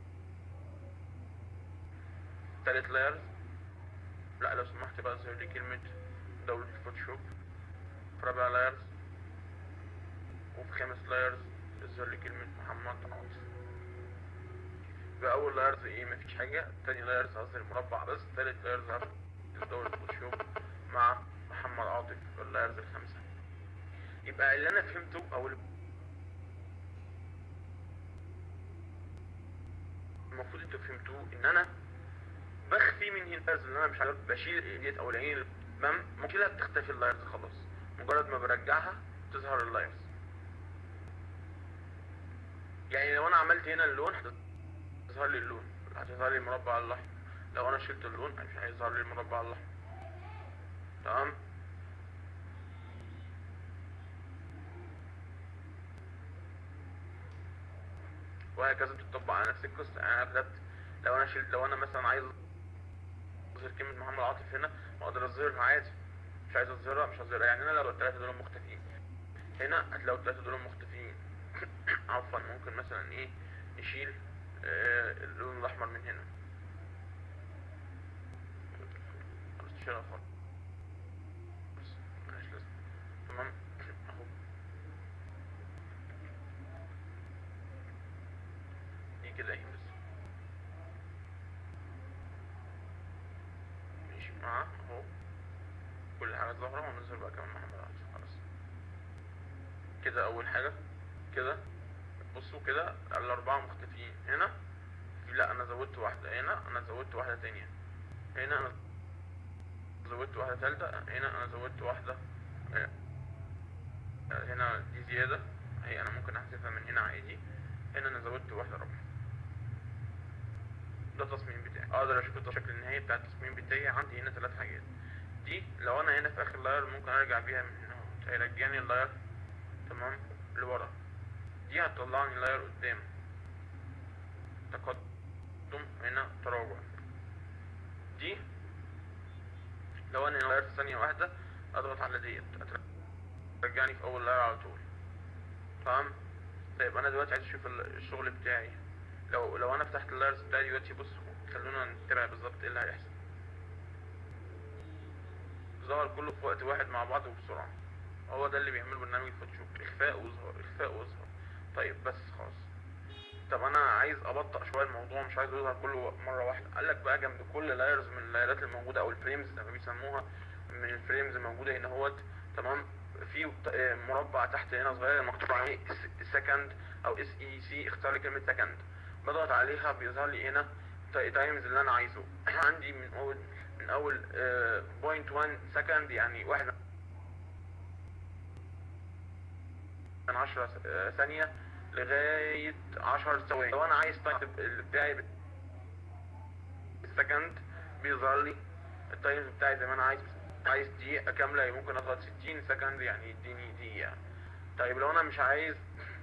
تالت لايرز لا لو سمحت بقى ظهر لي كلمة دولة الفوتوشوب في رابع لايرز وفي خامس لايرز يظهر لي كلمة محمد عاطف يبقى أول لايرز ايه مفيش حاجة تاني لايرز هظهر مربع بس تالت لايرز هظهر دولة الفوتوشوب مع محمد عاطف في اللايرز الخمسة يبقى اللي أنا فهمته أو اللي المفروض انتوا فهمتوه ان انا بخفي من هنا اللايرز اللي انا مش عارف بشيل الايديت او العين اللي بم مشكلة بتختفي اللايرز خلاص مجرد ما برجعها تظهر اللايرز يعني لو انا عملت هنا اللون هتظهر لي اللون هتظهر لي المربع الاحمر لو انا شلت اللون مش هيظهر لي المربع الاحمر تمام وهكذا بتطبق على نفس القصة يعني انا كتبت لو انا شلت لو انا مثلا عايز اظهر كلمة محمد عاطف هنا اقدر اظهرها عادي مش عايز اظهرها مش هظهرها يعني انا لو التلاتة دول مختفيين هنا هتلاقوا التلاتة دول مختفيين عفوا ممكن مثلا ايه نشيل آه اللون الاحمر من هنا خلاص نشيلها خالص ملهاش لازمة تمام اهو دي كده اهي بس ماشي معاه اهو كل حاجة ظاهرة ونظهر بقى كمان محمد عاطف خلاص كده أول حاجة كده بصوا كده الأربعة مختفيين هنا في لا أنا زودت واحدة هنا أنا زودت واحدة تانية هنا أنا زودت واحدة تالتة هنا أنا زودت واحدة آه، آه، هنا دي زيادة هي أنا ممكن أحذفها من هنا عادي هنا أنا زودت واحدة رابعة ده التصميم بتاعي اقدر اشوف الشكل النهائي بتاع التصميم بتاعي عندي هنا ثلاث حاجات دي لو انا هنا في اخر لاير ممكن ارجع بيها من هنا اهوت. هيرجعني اللاير تمام لورا دي هتطلعني اللاير قدام تقدم هنا تراجع دي لو انا لاير ثانية واحدة اضغط على ديت هترجعني في اول لاير على طول تمام طيب انا دلوقتي عايز اشوف ال- الشغل بتاعي لو لو انا فتحت اللايرز بتاعي دلوقتي بصوا خلونا نتابع بالظبط ايه اللي هيحصل ظهر كله في وقت واحد مع بعض وبسرعة هو ده اللي بيعمله برنامج الفوتوشوب اخفاء واظهار اخفاء واظهار طيب بس خلاص طب انا عايز ابطأ شوية الموضوع مش عايز يظهر كله مرة واحدة قالك بقى جنب كل لايرز من اللايرات الموجودة او الفريمز زي ما بيسموها من الفريمز الموجودة هنا اهوت تمام في ط- مربع تحت هنا صغير مكتوب عليه سكند او اس اي سي اختار لي كلمة سكند بضغط عليها بيظهر لي هنا تايمز اللي انا عايزه عندي من اول من اول بوينت 1 سكند يعني واحد من 10 ثانية لغاية 10 ثواني لو انا عايز تايم بتاعي بالسكند بيظهر لي التايم بتاعي زي ما انا عايز عايز دقيقة كاملة ممكن اضغط 60 سكند يعني يديني دقيقة طيب لو انا مش عايز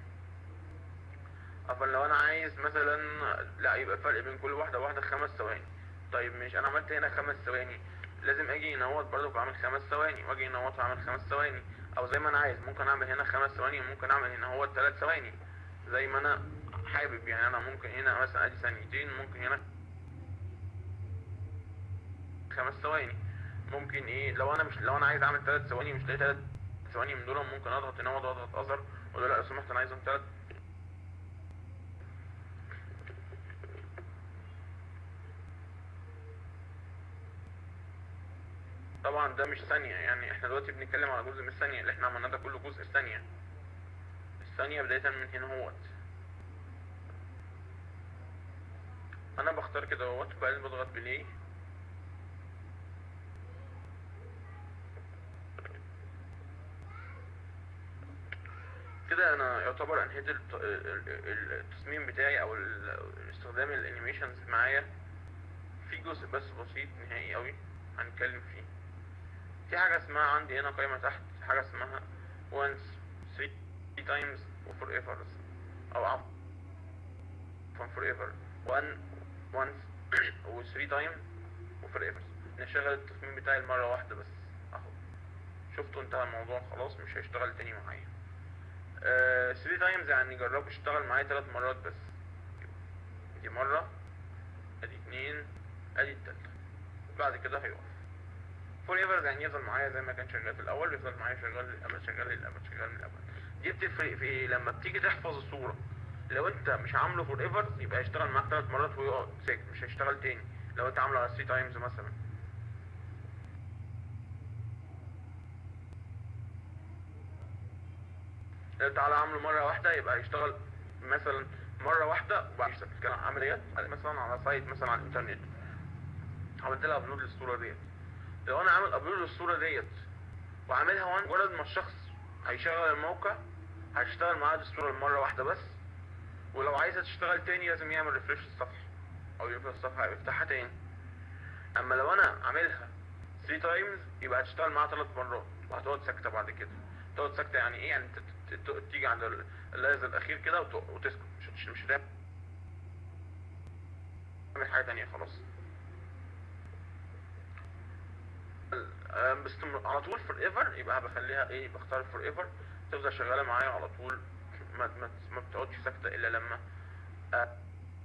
طب لو انا عايز مثلا لا يبقى الفرق بين كل واحده واحده خمس ثواني طيب مش انا عملت هنا خمس ثواني لازم اجي ينوت برضو اعمل خمس ثواني واجي ينوت اعمل خمس ثواني او زي ما انا عايز ممكن اعمل هنا خمس ثواني وممكن اعمل هنا هو ثلاث ثواني زي ما انا حابب يعني انا ممكن هنا مثلا ادي ثانيتين ممكن هنا خمس ثواني ممكن ايه لو انا مش لو انا عايز اعمل ثلاث ثواني مش لاقي ثلاث ثواني من دول ممكن اضغط هنا واضغط اظهر واقول له لا لو سمحت انا عايزهم ثلاث طبعا ده مش ثانية يعني احنا دلوقتي بنتكلم على جزء من الثانية اللي احنا عملناه ده كله جزء الثانية الثانية بداية من هنا اهوت انا بختار كده اهوت وبعدين بضغط بلاي كده انا يعتبر انهيت الت- ال- ال- التصميم بتاعي او ال- استخدام الانيميشنز معايا في جزء بس بسيط نهائي قوي هنتكلم فيه في حاجة اسمها عندي هنا قائمة تحت حاجة اسمها once three times و forever أو عفوا forever one once و three time و forever نشغل التصميم بتاعي المرة واحدة بس أهو شفتوا انتهى الموضوع خلاص مش هيشتغل تاني معايا آه 3 times يعني جربوا اشتغل معايا ثلاث مرات بس دي مرة ادي اتنين ادي التالتة بعد كده هيقف فور ايفر يعني يفضل معايا زي ما كان شغال في الاول يفضل معايا شغال للابد شغال للابد شغال للابد دي بتفرق في ايه لما بتيجي تحفظ الصورة لو انت مش عامله فور ايفر يبقى هيشتغل معاك ثلاث مرات ويقعد ساكت مش هيشتغل تاني لو انت عامله على 3 تايمز مثلا لو انت على عامله مرة واحدة يبقى هيشتغل مثلا مرة واحدة وبعد كده بتتكلم عن عمليات مثلا على سايت مثلا على الانترنت عملت لها ابلود للصورة ديت لو انا عامل ابلود للصورة ديت وعاملها وان مجرد ما الشخص هيشغل الموقع هيشتغل معاه الصورة مرة واحدة بس ولو عايزة تشتغل تاني لازم يعمل ريفرش الصفحة او يقفل الصفحة يفتحها تاني اما لو انا عاملها 3 تايمز يبقى هتشتغل معاها 3 مرات وهتقعد ساكتة بعد كده تقعد ساكتة يعني ايه يعني ت- ت- ت- تيجي عند ال- اللايز الاخير كده وت- وتسكت مش مش مش هتعمل حاجة تانية خلاص آم، باستمر على طول فور ايفر يبقى بخليها ايه بختار فور ايفر تفضل شغاله معايا على طول ما ما ما بتقعدش ساكته الا لما آه،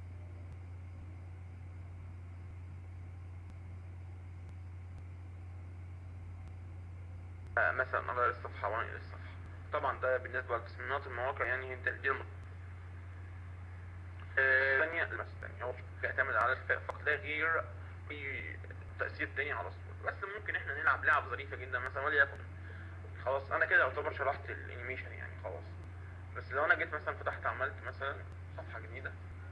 آه، مثلا اغير الصفحه وانقل الصفحه طبعا ده بالنسبه لتصميمات المواقع يعني دي دي الم- آه، ثانية بس ثانية هو بيعتمد على الفئة فقط لا غير في تأثير تاني على الصورة بس ممكن احنا نلعب لعب ظريفة جدا مثلا وليكن خلاص انا كده يعتبر شرحت الانيميشن يعني خلاص بس لو انا جيت مثلا فتحت عملت مثلا صفحة جديدة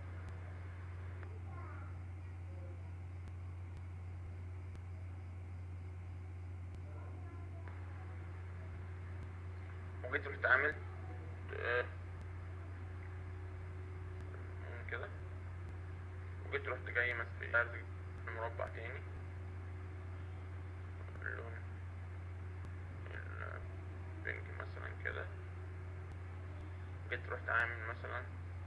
وجيت رحت عامل آه، كده وجيت رحت جاي مثلا المربع تاني اللون البينك مثلا كده جيت رحت عامل مثلا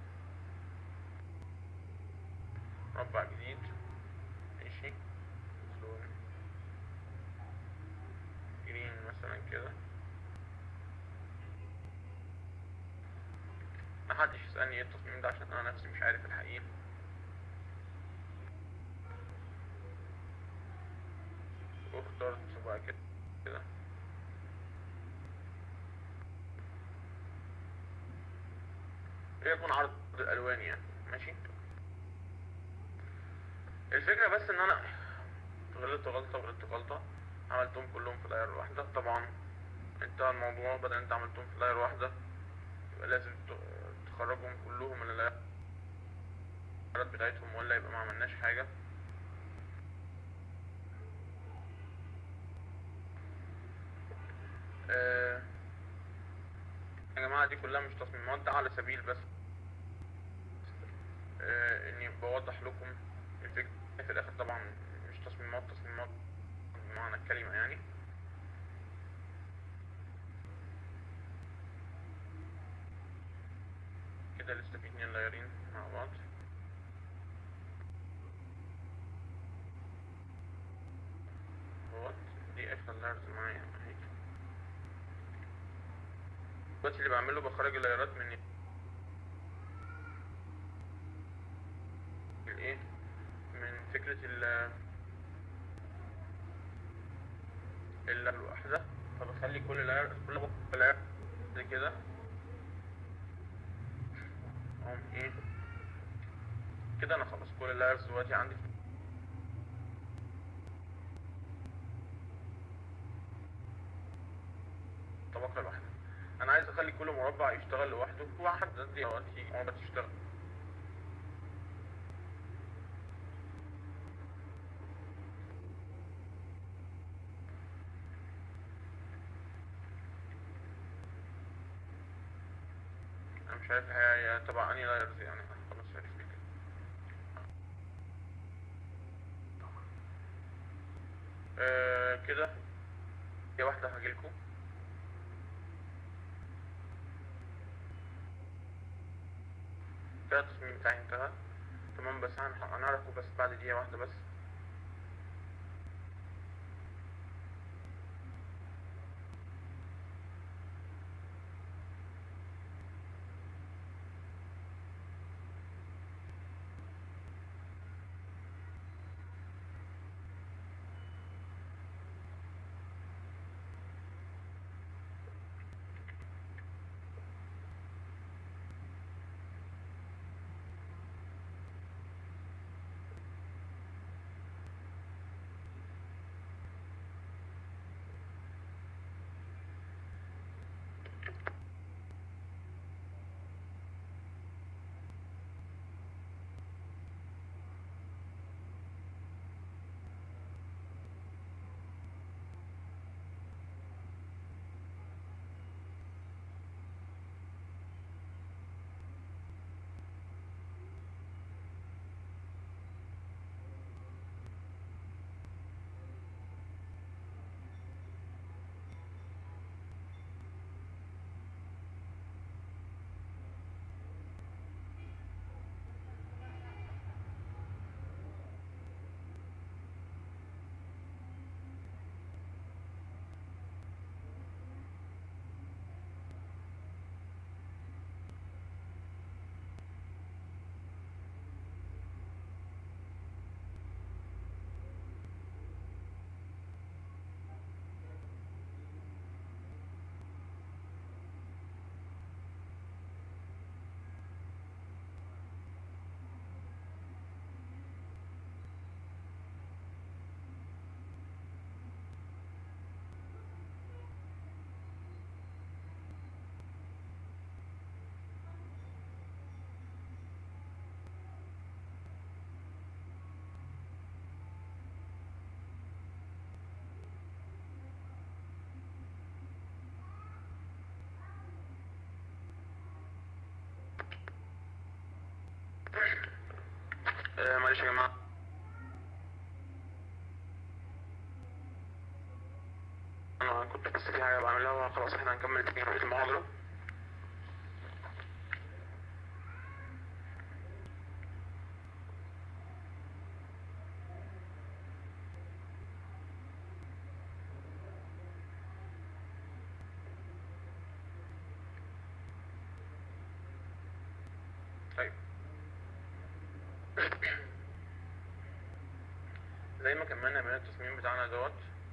مربع جديد ماشي لون جرين مثلا كده محدش يسألني ايه التصميم ده عشان انا نفسي مش عارف الحقيقة واخترت بقى كده كده يكون عرض الالوان يعني ماشي الفكرة بس ان انا غلطت غلطة وغلطت غلطة عملتهم كلهم في لاير واحدة طبعا انتهى الموضوع بدل انت عملتهم في لاير واحدة يبقى لازم ت- تخرجهم كلهم من اللايرات بتاعتهم ولا يبقى ما عملناش حاجة آه، يا جماعة دي كلها مش تصميمات ده على سبيل بس آه، اني بوضح لكم الفكرة في الاخر طبعا مش تصميمات تصميمات بمعنى الكلمة يعني كده لسه في اتنين لايرين مع بعض اهوت دي اخر لايرز معايا اهي دلوقتي اللي بعمله بخرج اللايرات من الايه من فكرة ال اللاير الواحدة فبخلي كل لاير كل لاير زي كده اقوم ايه كده انا خلاص كل اللايرز دلوقتي عندي طبقة لوحدها انا عايز اخلي كل مربع يشتغل لوحده واحد دي دلوقتي مربع تشتغل انا مش عارف هي تبع انهي لايرز يعني خلاص عرفت كده آه كده هي واحدة هجيلكوا كده التصميم بتاعي انتهى تمام بس هن- هنعرفه بس بعد دقيقة واحدة بس آه معلش يا جماعة أنا كنت بس في حاجة بعملها وخلاص احنا هنكمل تاني بقية المحاضرة طيب زي ما كملنا من التصميم بتاعنا دوت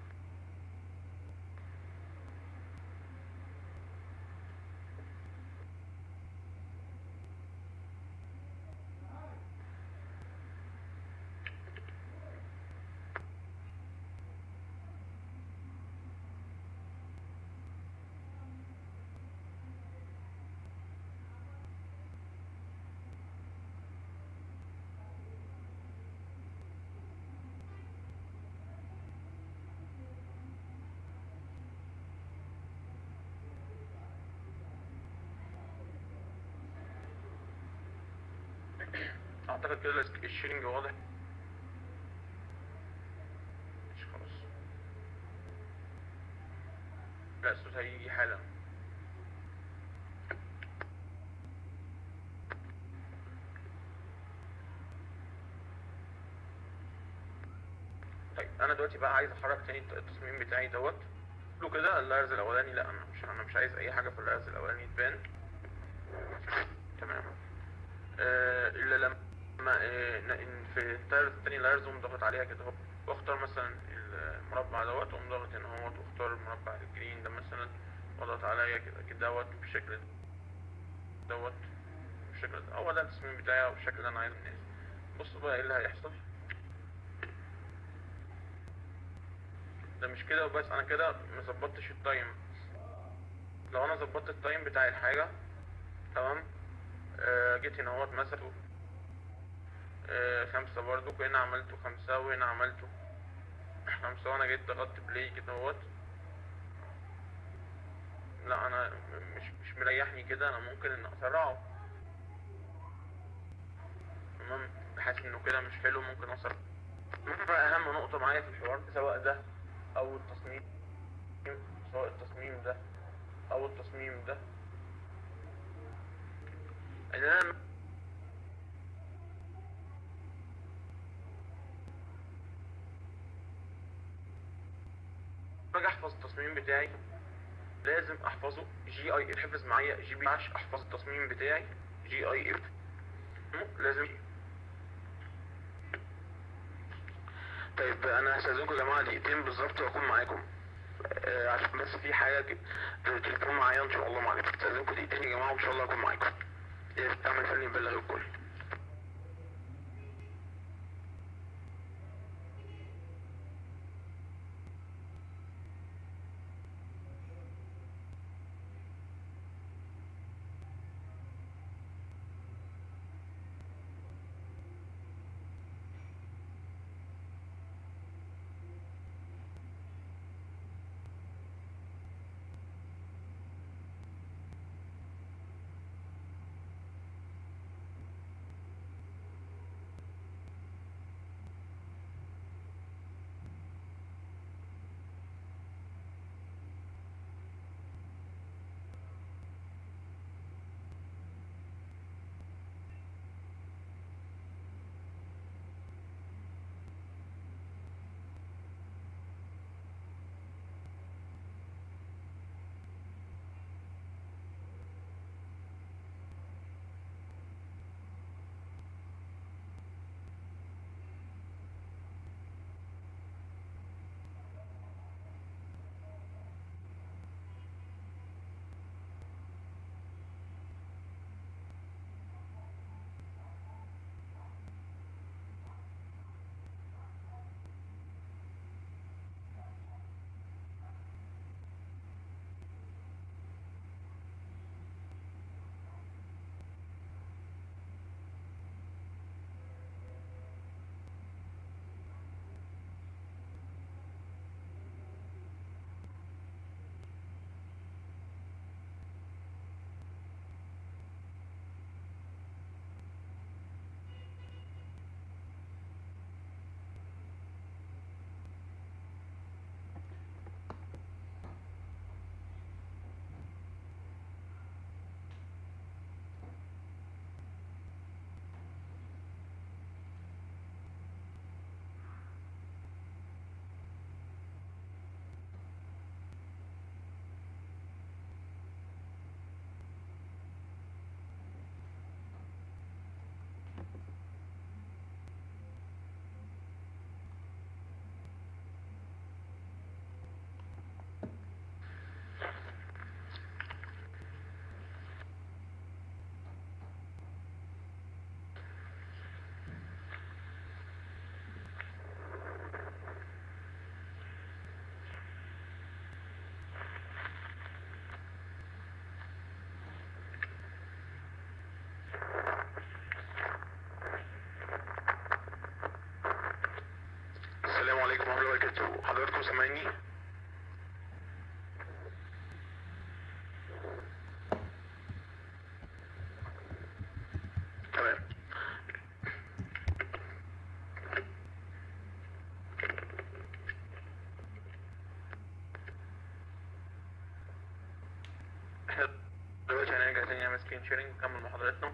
اعتقد كده الس- الشيرنج واضح مش خلاص لا الصوت هيجي حالا طيب انا دلوقتي بقى عايز احرك تاني الت- التصميم بتاعي دوت له كده اللايرز الاولاني لا انا مش انا مش عايز اي حاجه في اللايرز الاولاني تبان تمام آه، الا لما آه، ن- في التاير التاني لايرز اقوم ضاغط عليها كده اهو واختار مثلا المربع دوت واقوم ضاغط هنا اهوت واختار المربع الجرين ده مثلا واضغط عليا كده كده دوت بالشكل دوت بالشكل ده هو ده التصميم بتاعي او الشكل اللي انا عايزه من بصوا بقى ايه اللي هيحصل ده مش كده وبس انا كده مظبطتش التايم لو انا ظبطت التايم بتاع الحاجه تمام آه جيت هنا اهوت مثلا آه خمسة برضو هنا عملته خمسة وهنا عملته خمسة وانا جيت ضغطت بلاي كده اهوت لا انا مش مش مريحني كده انا ممكن ان اسرعه تمام بحيث انه كده مش حلو ممكن اسرع ممكن بقى اهم نقطة معايا في الحوار سواء ده او التصميم سواء التصميم ده او التصميم ده ان انا باجي احفظ التصميم بتاعي لازم احفظه جي اي احفظ معايا جي بي عش احفظ التصميم بتاعي جي اي اف لازم طيب انا هستاذنكم يا جماعه دقيقتين بالظبط واكون معاكم آه عشان بس في حاجه كده تليفون معايا ان شاء الله معاكم استاذنكم دقيقتين يا جماعه وان شاء الله اكون معاكم اعمل فني يبلغ الكل انتوا حضراتكم سامعيني تمام احنا دلوقتي هنرجع تاني نعمل سكرين شيرنج نكمل محاضرتنا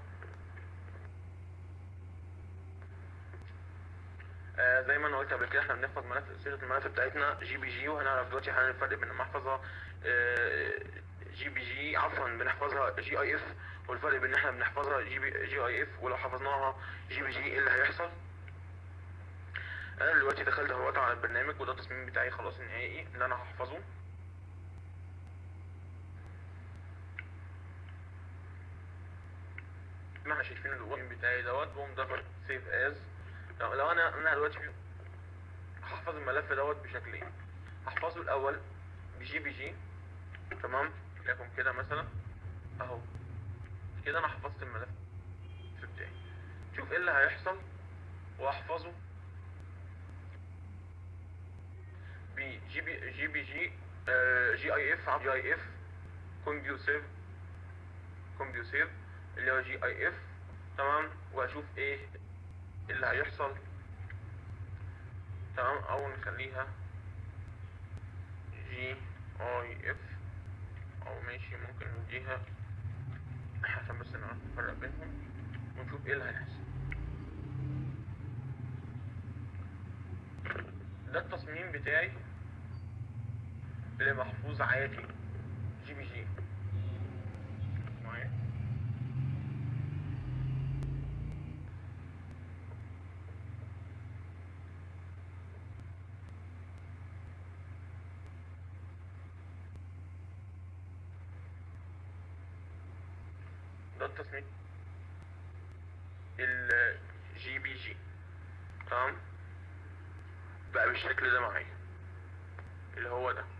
آه زي ما انا قلت قبل كده احنا بنحفظ ملف صيغه الملف بتاعتنا جي بي جي وهنعرف دلوقتي حاليا الفرق بين المحفظه جي بي جي عفوا بنحفظها جي اي اف والفرق بين ان احنا بنحفظها جي بي جي اي اف ولو حفظناها جي بي جي ايه اللي هيحصل انا دلوقتي دخلت اهوت على البرنامج وده التصميم بتاعي خلاص النهائي اللي انا هحفظه زي ما احنا شايفين التصميم بتاعي دوت بقوم ضغط سيف از لو, لو انا انا دلوقتي هحفظ الملف دوت بشكلين هحفظه الاول بجي بي جي تمام لكم كده مثلا اهو كده انا حفظت الملف بتاعي شوف ايه اللي هيحصل واحفظه بجي بي جي بي جي آه جي اي اف جي اي اف كومبيوسيف كومبيوسيف اللي هو جي اي اف تمام واشوف ايه اللي هيحصل تمام او نخليها جي اي اف او ماشي ممكن نديها عشان بس نفرق بينهم ونشوف ايه اللي هيحصل ده التصميم بتاعي اللي محفوظ عادي جي بي جي معايا ده التصميم الجي بي جي تمام بقى بالشكل ده معايا اللي هو ده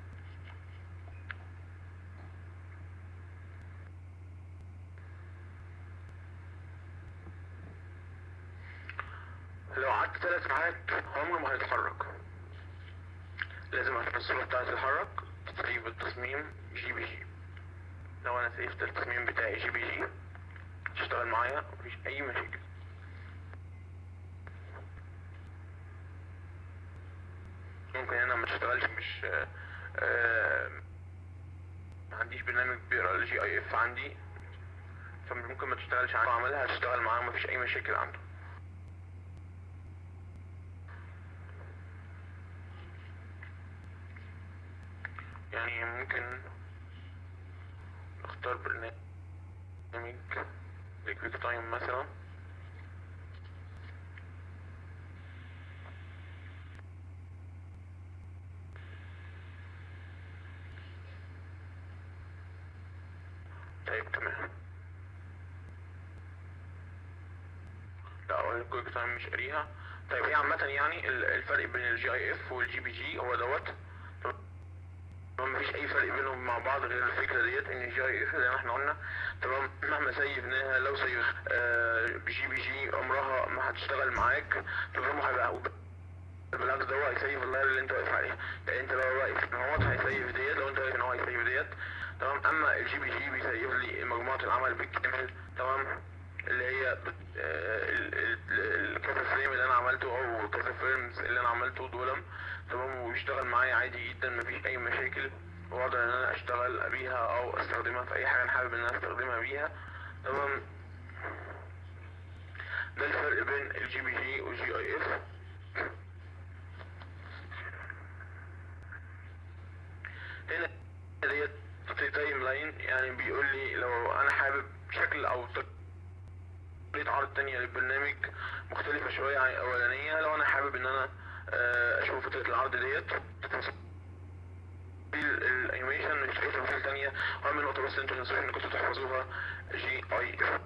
لو قعدت ثلاث ساعات عمره ما هيتحرك لازم عشان الصورة بتاعتي تتحرك تسيب التصميم جي بي جي لو انا سيفت التصميم بتاعي جي بي جي تشتغل معايا مفيش اي مشاكل ممكن هنا ما تشتغلش مش آه، آه، ما عنديش برنامج بيقرا الجي اي اف عندي فممكن ما تشتغلش عنده عملها هتشتغل معاه مفيش اي مشاكل عنده يعني ممكن نختار برنامج لكويك تايم مثلا طيب تمام لا هو الكويك تايم مش قاريها طيب هي عامة يعني ال- الفرق بين الجي اي اف والجي بي جي هو دوت تمام مفيش اي فرق بينهم مع بعض غير الفكره ديت ان الجي اي اف زي ما احنا قلنا تمام مهما سيفناها لو سيف آه بجي بي جي عمرها ما هتشتغل معاك تمام هيبقى بالعكس ده هو هيسيف اللاير اللي انت واقف عليها يعني انت لو واقف ان هو هيسيف ديت لو انت واقف ان هو هيسيف ديت تمام اما الجي بي جي بيسيف لي مجموعه العمل بالكامل تمام اللي هي بت- آه، ال- ال- الكذا فريم اللي انا عملته او كذا فريمز اللي انا عملته دول تمام وبيشتغل معايا عادي جدا مفيش اي مشاكل واقدر ان انا اشتغل بيها او استخدمها في اي حاجه انا حابب ان انا استخدمها بيها تمام ده الفرق بين الجي بي جي والجي اي اف هنا ديت تايم لاين يعني بيقول لي لو انا حابب شكل او طريقة عرض تانية للبرنامج مختلفة شوية عن الأولانية لو أنا حابب إن أنا آه، أشوف فترة العرض ديت تفاصيل الأنيميشن مش أي تفاصيل تانية أهم نقطة بس أنتوا تنسوش إن كنتوا تحفظوها جي أي إف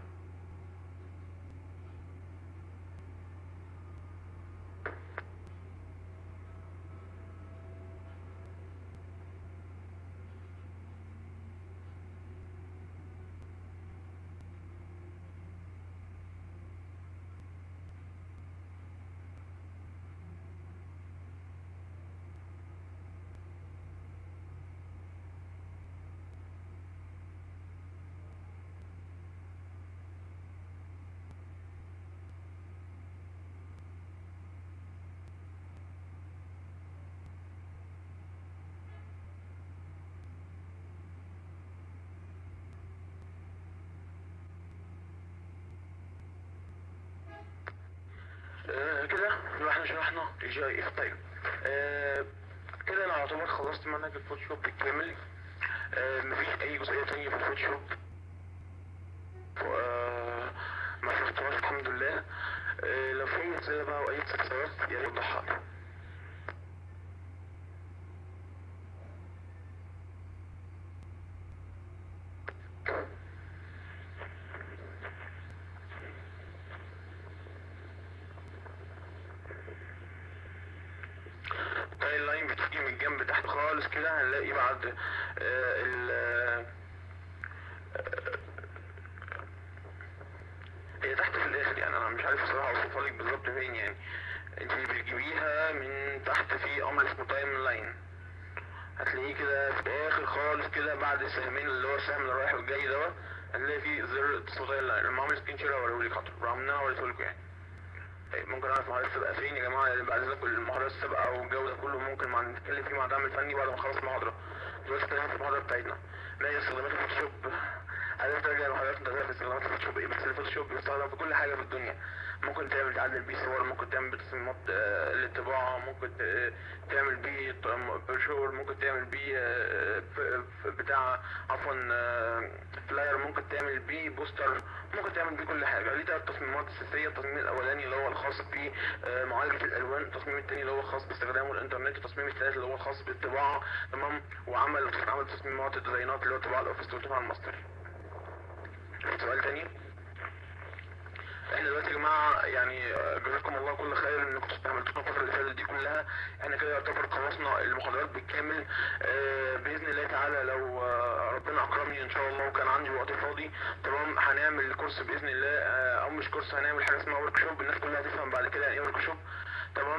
احنا شرحنا الجي اي اف طيب آه كده انا اعتبر خلصت منهج الفوتوشوب بالكامل آه مفيش اي جزئيه تانية في الفوتوشوب آه ما شرحتهاش الحمد لله آه لو في اي اسئله بقى واي استفسارات يا ريت توضحها لي التايم لاين بتيجي من الجنب تحت خالص كده هنلاقي بعد آه ال آه، هي تحت في الاخر يعني انا مش عارف الصراحه اوصفها لك بالظبط فين يعني انت بتجيبيها من تحت في امر اسمه تايم لاين هتلاقيه كده في الاخر خالص كده بعد السهمين اللي هو السهم اللي رايح والجاي دوت هتلاقي فيه زر اسمه تايم لاين لما اعمل سكرين شير اوريهولك حاضر رغم ان انا وريتهولكوا يعني طيب ممكن اعرف محاضرات السابقه فين يا جماعه اللي بعد اذنكم المحاضرات السابقه والجو ده كله ممكن مع نتكلم فيه مع الدعم الفني بعد ما نخلص المحاضره دلوقتي اتكلمنا في المحاضره بتاعتنا ما هي استخدامات الفوتوشوب عايز ترجع لمحاضرات انت في استخدامات الفوتوشوب ايه بس الفوتوشوب بيستخدم في كل حاجه في الدنيا ممكن تعمل تعدل بيه صور ممكن تعمل بيه تصميمات آه، للطباعه ممكن ت- تعمل بيه ط- برشور ممكن تعمل بيه آه، ف- ف- بتاع عفوا آه، فلاير ممكن تعمل بيه بوستر ممكن تعمل بيه كل حاجه ليه تلات تصميمات اساسيه التصميم الاولاني اللي هو الخاص بمعالجه الالوان التصميم الثاني اللي هو الخاص باستخدامه الانترنت التصميم الثالث اللي هو الخاص بالطباعه تمام وعمل عمل تصميمات الديزاينات اللي هو طباعه الاوفيس والطباعه الماستر سؤال تاني احنا دلوقتي يا جماعه يعني آه، جزاكم الله كل خير انكم استعملتونا الفتره اللي فاتت دي كلها احنا كده يعتبر خلصنا المحاضرات بالكامل آه، باذن الله تعالى لو آه، ربنا اكرمني ان شاء الله وكان عندي وقت فاضي تمام هنعمل كورس باذن الله آه، او مش كورس هنعمل حاجه اسمها ورك شوب الناس كلها هتفهم بعد كده يعني ايه ورك شوب تمام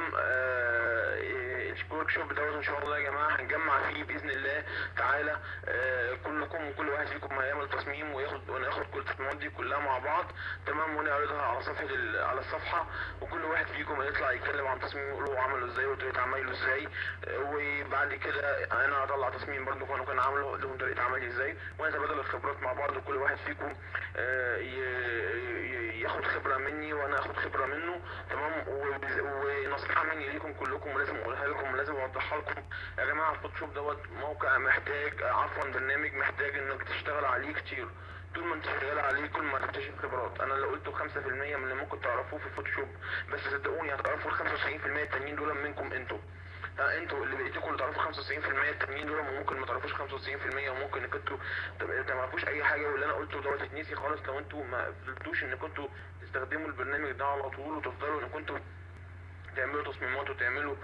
الورك شوب دوت ان شاء الله يا جماعه هنجمع فيه باذن الله تعالى آه، كلكم وكل واحد فيكم هيعمل تصميم وياخد وناخد كل التصميمات دي كلها مع بعض تمام ونعرضها على صفحه ال- على الصفحه وكل واحد فيكم هيطلع يتكلم عن تصميمه يقول هو عمله ازاي وطريقه عمله ازاي آه، وبعد كده انا هطلع تصميم برضه كانوا كان عامله لهم طريقه عملي ازاي ونتبادل الخبرات مع بعض وكل واحد فيكم آه، ي- ي- ياخد خبره مني وانا اخد خبره منه تمام وبز- ونصيحه مني ليكم كلكم ولازم اقولها لكم ولازم اوضحها لكم يا جماعه الفوتوشوب دوت موقع محتاج عفوا برنامج محتاج انك تشتغل عليه كتير طول ما انت شغال عليه كل ما هتكتشف خبرات انا اللي قلته 5% من اللي ممكن تعرفوه في الفوتوشوب بس صدقوني هتعرفوا ال 95% التانيين دول منكم انتوا ها انتوا اللي بقيتوا اللي تعرفوا 95% التانيين دول وممكن ما تعرفوش 95% وممكن انك انتوا تبقى- ما تعرفوش اي حاجه واللي انا قلته دوت اتنسي خالص لو انتوا ما فضلتوش انكم انتوا تستخدموا البرنامج ده على طول وتفضلوا انكم انتوا تعملوا تصميمات وتعملوا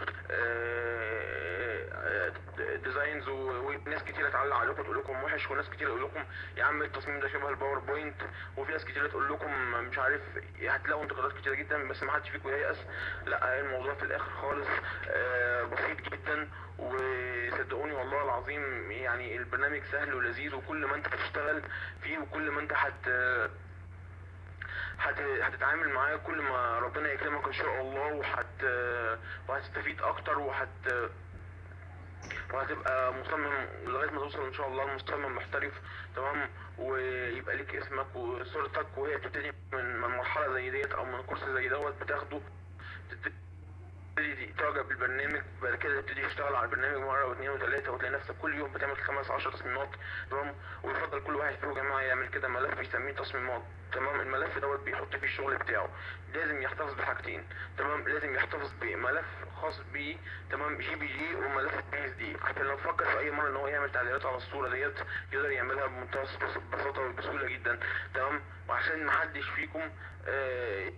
آه، آه، ديزاينز و- وناس كتير تعلق عليكم تقول لكم وحش وناس كتير يقول لكم يا عم التصميم ده شبه الباوربوينت وفي ناس كتير تقول لكم مش عارف هتلاقوا انتقادات كتير جدا بس ما حدش فيكم ييأس لا الموضوع في الاخر خالص آه، بسيط جدا وصدقوني والله العظيم يعني البرنامج سهل ولذيذ وكل ما انت هتشتغل فيه وكل ما انت هت هت... هتتعامل معاه كل ما ربنا يكرمك ان شاء الله وهت وهتستفيد اكتر وهت وهتبقى مصمم لغايه ما توصل ان شاء الله لمصمم محترف تمام ويبقى ليك اسمك وصورتك وهي بتبتدي من من مرحله زي ديت او من كورس زي دوت بتاخده تبتدي تعجب بالبرنامج بعد كده تبتدي تشتغل على البرنامج مره واثنين وثلاثه وتلاقي نفسك كل يوم بتعمل خمس عشر تصميمات تمام ويفضل كل واحد فيكم يا جماعه يعمل كده ملف يسميه تصميمات تمام الملف دوت بيحط فيه الشغل بتاعه لازم يحتفظ بحاجتين تمام لازم يحتفظ بملف خاص بيه تمام جي بي جي وملف بي اس دي حتى لو فكر في اي مره ان هو يعمل تعديلات على الصوره ديت يقدر يعملها بمنتهى البساطه وبسهوله جدا تمام وعشان محدش فيكم آه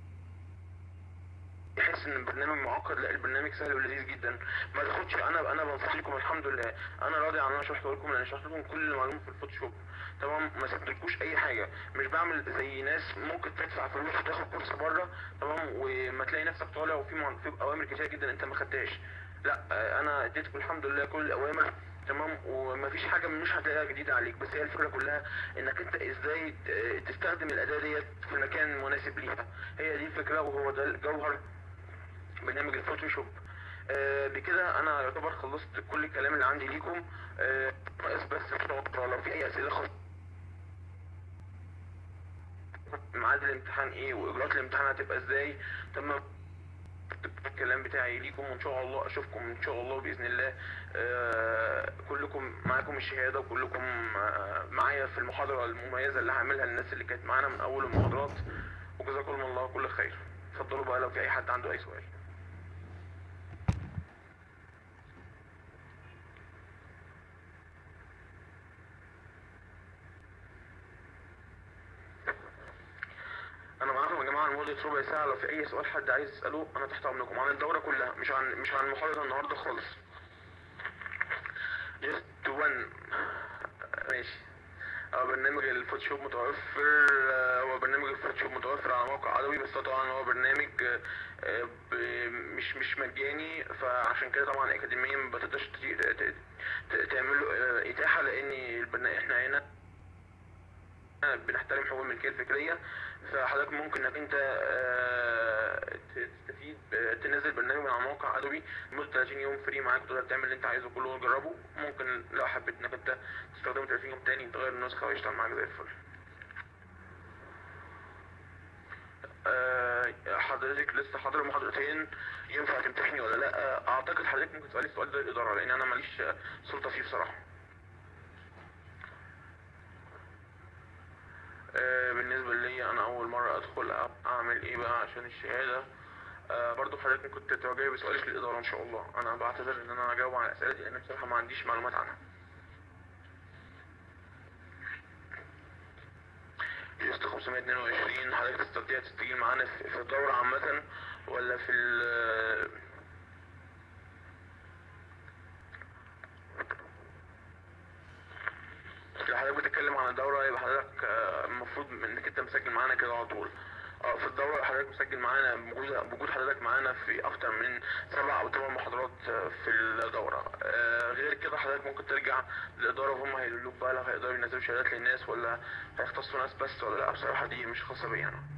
يحس ان البرنامج معقد لا البرنامج سهل ولذيذ جدا ما تاخدش انا انا بنصح لكم الحمد لله انا راضي عن اللي انا شرحته لكم لان شرحت لكم كل المعلومات في الفوتوشوب تمام ما سبتلكوش اي حاجه مش بعمل زي ناس ممكن تدفع فلوس وتاخد كورس بره تمام وما تلاقي نفسك طالع وفي مع- في اوامر كتير جدا انت ما خدتهاش لا آه، انا اديتكم الحمد لله كل الاوامر تمام ومفيش حاجه مش هتلاقيها جديده عليك بس هي الفكره كلها انك انت ازاي ت- تستخدم الاداه ديت في المكان المناسب ليها هي دي الفكره وهو ده الجوهر برنامج الفوتوشوب آه بكده انا يعتبر خلصت كل الكلام اللي عندي ليكم آه ناقص بس إن شاء الله لو في اي اسئله خاصه ميعاد الامتحان ايه واجراءات الامتحان هتبقى ازاي تمام الكلام بتاعي ليكم وان شاء الله اشوفكم ان شاء الله باذن الله آه، كلكم معاكم الشهاده وكلكم آه، معايا في المحاضره المميزه اللي هعملها للناس اللي كانت معانا من اول المحاضرات وجزاكم الله كل خير اتفضلوا بقى لو في اي حد عنده اي سؤال انا معاكم يا جماعه لمده ربع ساعه لو في اي سؤال حد عايز يساله انا تحت امركم عن الدوره كلها مش عن مش عن محاضره النهارده خالص جست وان ماشي هو برنامج الفوتوشوب متوفر آه، هو برنامج الفوتوشوب متوفر على موقع عدوي بس طبعا هو برنامج آه، آه، ب- مش مش مجاني فعشان كده طبعا اكاديميا ما بتقدرش ت- ت- ت- تعمل له آه، اتاحه لان البرنامج احنا هنا بنحترم حقوق الملكيه الفكريه فحضرتك ممكن انك انت آه، تستفيد آه، تنزل برنامج من على موقع ادوبي لمده 30 يوم فري معاك تقدر تعمل اللي انت عايزه كله وتجربه ممكن لو حبيت انك انت تستخدمه 30 يوم تاني تغير النسخه ويشتغل معاك زي الفل آه، حضرتك لسه حاضر محاضرتين ينفع تمتحني ولا لا اعتقد حضرتك ممكن تسالي السؤال ده الاداره لان انا ماليش آه، سلطه فيه بصراحه آه، بالنسبة لي أنا أول مرة أدخل أ- أعمل إيه بقى عشان الشهادة آه، برضو حضرتك كنت توجهي بسؤالك للإدارة إن شاء الله أنا بعتذر إن أنا أجاوب على الأسئلة دي لأن بصراحة ما عنديش معلومات عنها جست 522 حضرتك تستطيع تسجيل معانا في في الدورة عامة ولا في ال لو حضرتك بتتكلم عن الدورة يبقى حضرتك آه، المفروض انك انت مسجل معانا كده على طول اه في الدورة حضرتك مسجل معانا بوجود بوجود حضرتك معانا في أكتر من سبع أو ثمان محاضرات آه، في الدورة آه، غير كده حضرتك ممكن ترجع للإدارة وهم هيقولوا لك بقى لو هيقدروا ينزلوا شهادات للناس ولا هيختصوا ناس بس ولا لا بصراحة دي مش خاصة بيا أنا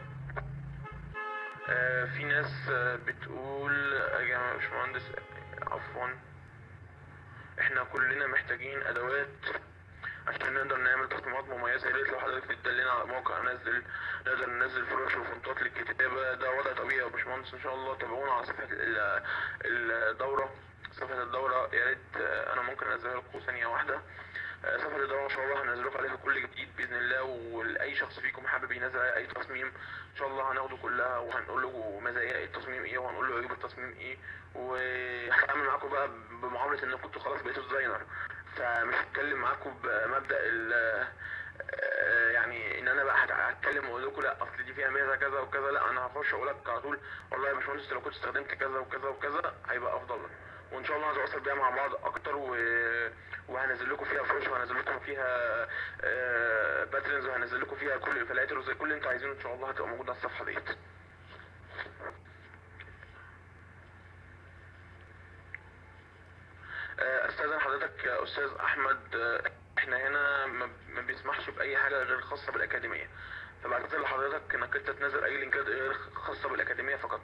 آه، في ناس آه، بتقول يا جماعة يا باشمهندس آه، عفوا احنا كلنا محتاجين ادوات عشان نقدر نعمل تصميمات مميزة يا ريت لو حضرتك تدلنا على موقع ننزل نقدر ننزل فروش وفونتات للكتابة ده وضع طبيعي يا باشمهندس ان شاء الله تابعونا على صفحة ال- الدورة صفحة الدورة يا ريت آه، انا ممكن انزلها لكم ثانية واحدة آه، صفحة الدورة ما شاء الله هنزل لكم عليها كل جديد بإذن الله ولأي شخص فيكم حابب ينزل عليها أي تصميم إن شاء الله هناخده كلها وهنقول له مزايا التصميم إيه وهنقول له عيوب التصميم إيه وهتعامل معاكم بقى بمعاملة إن كنتوا خلاص بقيتوا ديزاينر فمش هتكلم معاكم بمبدأ ال آه، يعني ان انا بقى هت- هتكلم واقول لكم لا اصل دي فيها ميزه كذا وكذا لا انا هخش اقول لك على طول والله يا باشمهندس لو كنت استخدمت كذا وكذا وكذا هيبقى افضل وان شاء الله هنتواصل بيها مع بعض اكتر و... وهنزل لكم فيها فرش وهنزل لكم فيها باترنز وهنزل لكم فيها كل الفلاتر وزي كل اللي انتوا عايزينه ان شاء الله هتبقى موجوده على الصفحه ديت آه، استاذن حضرتك يا استاذ احمد آه، احنا هنا ما ما بيسمحش باي حاجه غير خاصه بالاكاديميه فبعتذر لحضرتك انك انت تنزل اي لينكات غير خاصه بالاكاديميه فقط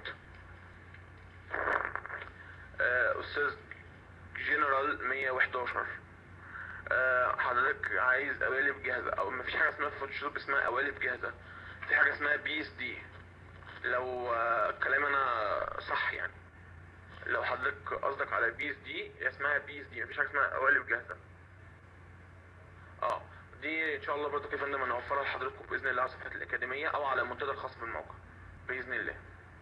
آه، استاذ جنرال 111 آه، حضرتك عايز قوالب جاهزه او مفيش حاجه اسمها في فوتوشوب اسمها قوالب جاهزه في حاجه اسمها بي اس دي لو آه، كلام انا صح يعني لو حضرتك قصدك على بي اس دي اسمها بي اس دي مفيش حاجه اسمها قوالب جاهزه اه دي ان شاء الله برضه يا فندم هنوفرها لحضراتكم باذن الله على صفحه الاكاديميه او على المنتدى الخاص بالموقع باذن الله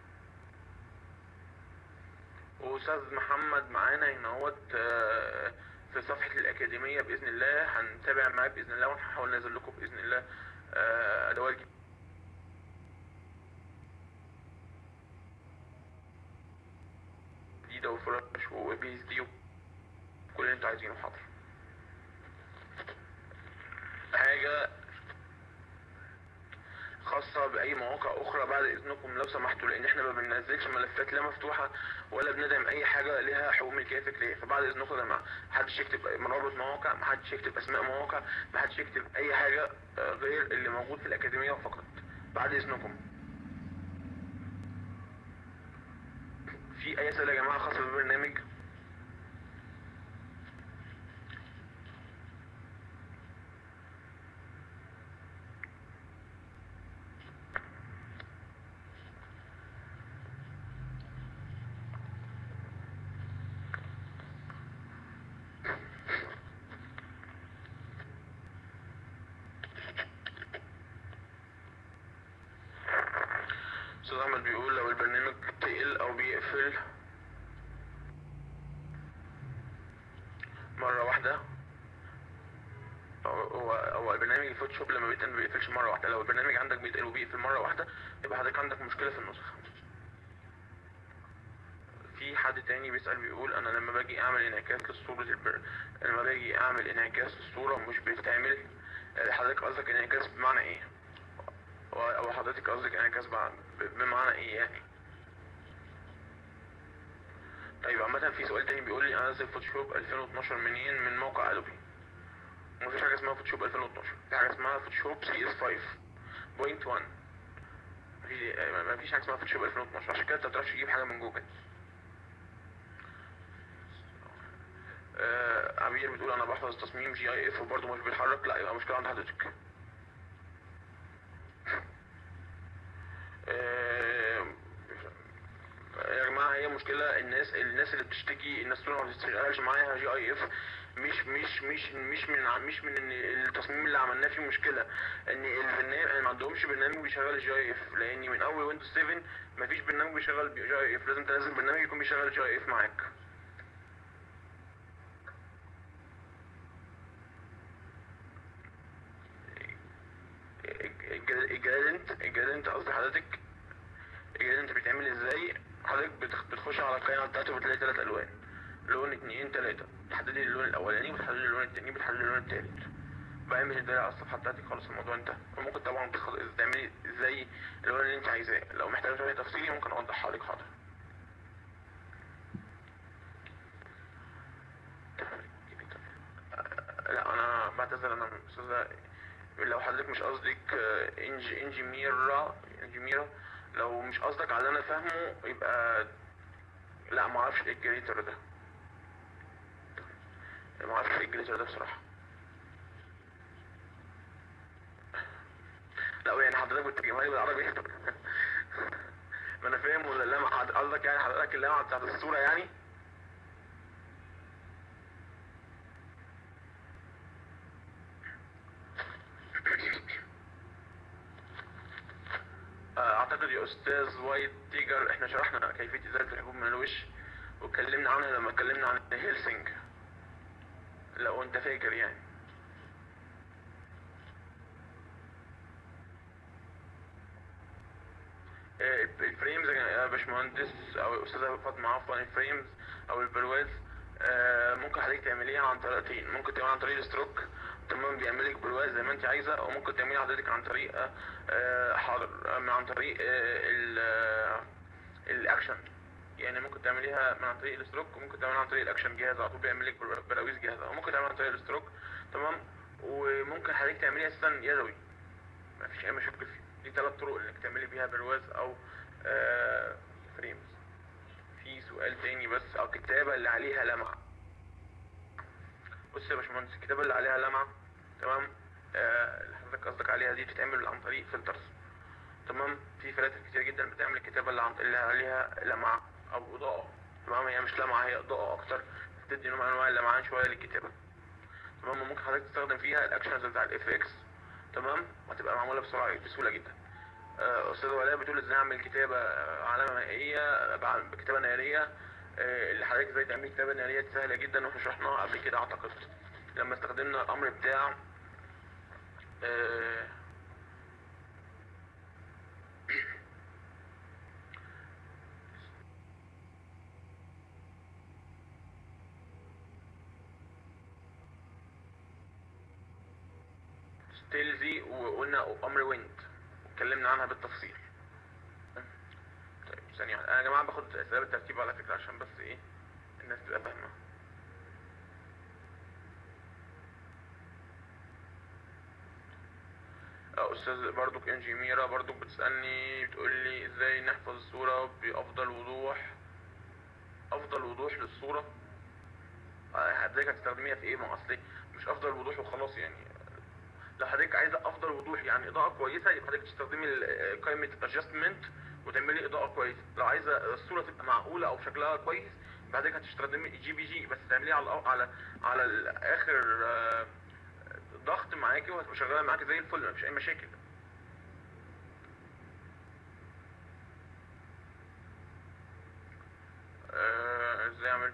واستاذ محمد معانا هنا اهوت آه، في صفحه الاكاديميه باذن الله هنتابع معاه باذن الله وهنحاول ننزل لكم باذن الله آه، ادوات جديده وفرش وبي اس دي وكل اللي انتوا عايزينه حاضر حاجه خاصة بأي مواقع أخرى بعد إذنكم لو سمحتوا لأن إحنا ما بننزلش ملفات لا مفتوحة ولا بندعم أي حاجة ليها حقوق ملكية فكرية فبعد إذنكم يا جماعة محدش يكتب مرابط مواقع محدش يكتب أسماء مواقع محدش يكتب أي حاجة آه، غير اللي موجود في الأكاديمية فقط بعد إذنكم في أي أسئلة يا جماعة خاصة بالبرنامج استاذ احمد بيقول لو البرنامج تقل او بيقفل مرة واحدة هو هو البرنامج الفوتوشوب لما بيتقل ما بيقفلش مرة واحدة لو البرنامج عندك بيتقل وبيقفل مرة واحدة يبقى حضرتك عندك مشكلة في النسخ في حد تاني بيسأل بيقول انا لما باجي اعمل انعكاس لصورة البر لما باجي اعمل انعكاس للصورة مش بيتعمل حضرتك قصدك انعكاس بمعنى ايه او أو حضرتك قصدك انعكاس بع- ب- بمعنى ايه يعني طيب عامة في سؤال تاني بيقول لي انزل فوتوشوب 2012 منين من موقع ادوبي مفيش حاجة اسمها فوتوشوب 2012 في حاجة اسمها فوتوشوب سي اس 5.1 مفيش مفيش حاجة اسمها فوتوشوب 2012 عشان كده انت متعرفش تجيب حاجة من جوجل آه عبير بتقول انا بحفظ تصميم جي اي اف وبرضه مش بيتحرك لا يبقى مشكلة عند حضرتك آه، يا جماعه هي مشكله الناس الناس اللي بتشتكي الناس اللي ما بتشتغلش معاها جي اي اف مش مش مش مش من ع- مش من ان التصميم اللي عملناه فيه مشكله ان البرنامج ما عندهمش برنامج بيشغل الجي اي اف لان من اول ويندوز 7 ما فيش برنامج بيشغل جي اي اف لازم تنزل برنامج يكون بيشغل جي اي اف معاك الج- الجرادنت الجرادنت قصدي حضرتك الجرادنت بيتعمل ازاي حضرتك بتخ- بتخش على القائمه بتاعته بتلاقي ثلاث الوان لون اتنين تلاته بتحددي اللون الاولاني بتحددي اللون التاني بتحددي اللون التالت بقى مش ده على الصفحه بتاعتك خلاص الموضوع انتهى وممكن طبعا تخ- تعملي ازاي اللون اللي انت عايزاه لو محتاجه شويه تفصيلي ممكن اوضحها لك حاضر لا انا بعتذر انا استاذه لو حضرتك مش قصدك آه، انج انجيميرا انجيميرا لو مش قصدك على اللي انا فاهمه يبقى لا ما اعرفش ايه الجريتر ده ما اعرفش ايه الجريتر ده بصراحه لا يعني حضرتك بتترجمها لي بالعربي ما انا فاهم ولا لا ما حض- قصدك يعني حضرتك اللمعه بتاعت الصوره يعني آه، اعتقد يا استاذ وايت تيجر احنا شرحنا كيفيه ازاله الحبوب من الوش واتكلمنا عنها لما اتكلمنا عن الهيلسنج لو انت فاكر يعني آه، الفريمز يا باشمهندس او استاذه فاطمه عفوا الفريمز او البرواز آه، ممكن حضرتك تعمليها عن طريقتين ممكن تعمليها عن طريق الستروك تمام بيعمل لك برواز زي ما انت عايزه او ممكن تعمليها حضرتك عن طريق آه، آه، حاضر آه، من عن طريق آه، ال آه، الاكشن يعني ممكن تعمليها من عن طريق الستروك وممكن تعمليها عن طريق الاكشن جهاز على طول بيعمل لك برا- براويز جاهزه او ممكن تعمليها عن طريق الستروك تمام وممكن حضرتك تعمليها اساسا يدوي ما فيش اي مشاكل فيه دي ثلاث طرق انك تعملي بيها برواز او آه فريمز في سؤال تاني بس او الكتابه اللي عليها لمعه بص يا باشمهندس الكتابه اللي عليها لمعه تمام آه اللي حضرتك قصدك عليها دي بتتعمل عن طريق فلترز تمام في فلاتر كتير جدا بتعمل الكتابه اللي, عن... اللي عليها لمعه او اضاءه تمام هي مش لمعه هي اضاءه اكتر بتدي نوع من انواع اللمعان شويه للكتابه تمام وممكن حضرتك تستخدم فيها الاكشنز بتاع الاف اكس تمام وهتبقى معموله بسرعه بسهوله جدا آه، استاذه ولاء بتقول ازاي اعمل كتابه آه، علامه مائيه بع- بكتابه ناريه آه، اللي حضرتك ازاي تعمل كتابه ناريه دي سهله جدا واحنا شرحناها قبل كده اعتقد لما استخدمنا الامر بتاع آه، ستيلزي وقلنا امر ويند اتكلمنا عنها بالتفصيل طيب ثانية واحدة. انا يا جماعة باخد اسئلة بالترتيب على فكرة عشان بس ايه الناس تبقى فاهمة اه استاذ برضك انجي ميرا برضك بتسألني بتقول لي ازاي نحفظ الصورة بافضل وضوح افضل وضوح للصورة آه، حضرتك هتستخدميها في ايه ما هو اصلي مش افضل وضوح وخلاص يعني لو حضرتك عايزه افضل وضوح يعني اضاءه كويسه يبقى حضرتك تستخدمي ال- قائمه ادجستمنت وتعملي اضاءه كويسه لو عايزه الصوره تبقى معقوله او شكلها كويس يبقى حضرتك هتستخدمي جي بي جي بس تعمليها على على على ال- اخر آه، ضغط معاكي وهتبقى شغاله معاكي زي الفل مفيش اي مشاكل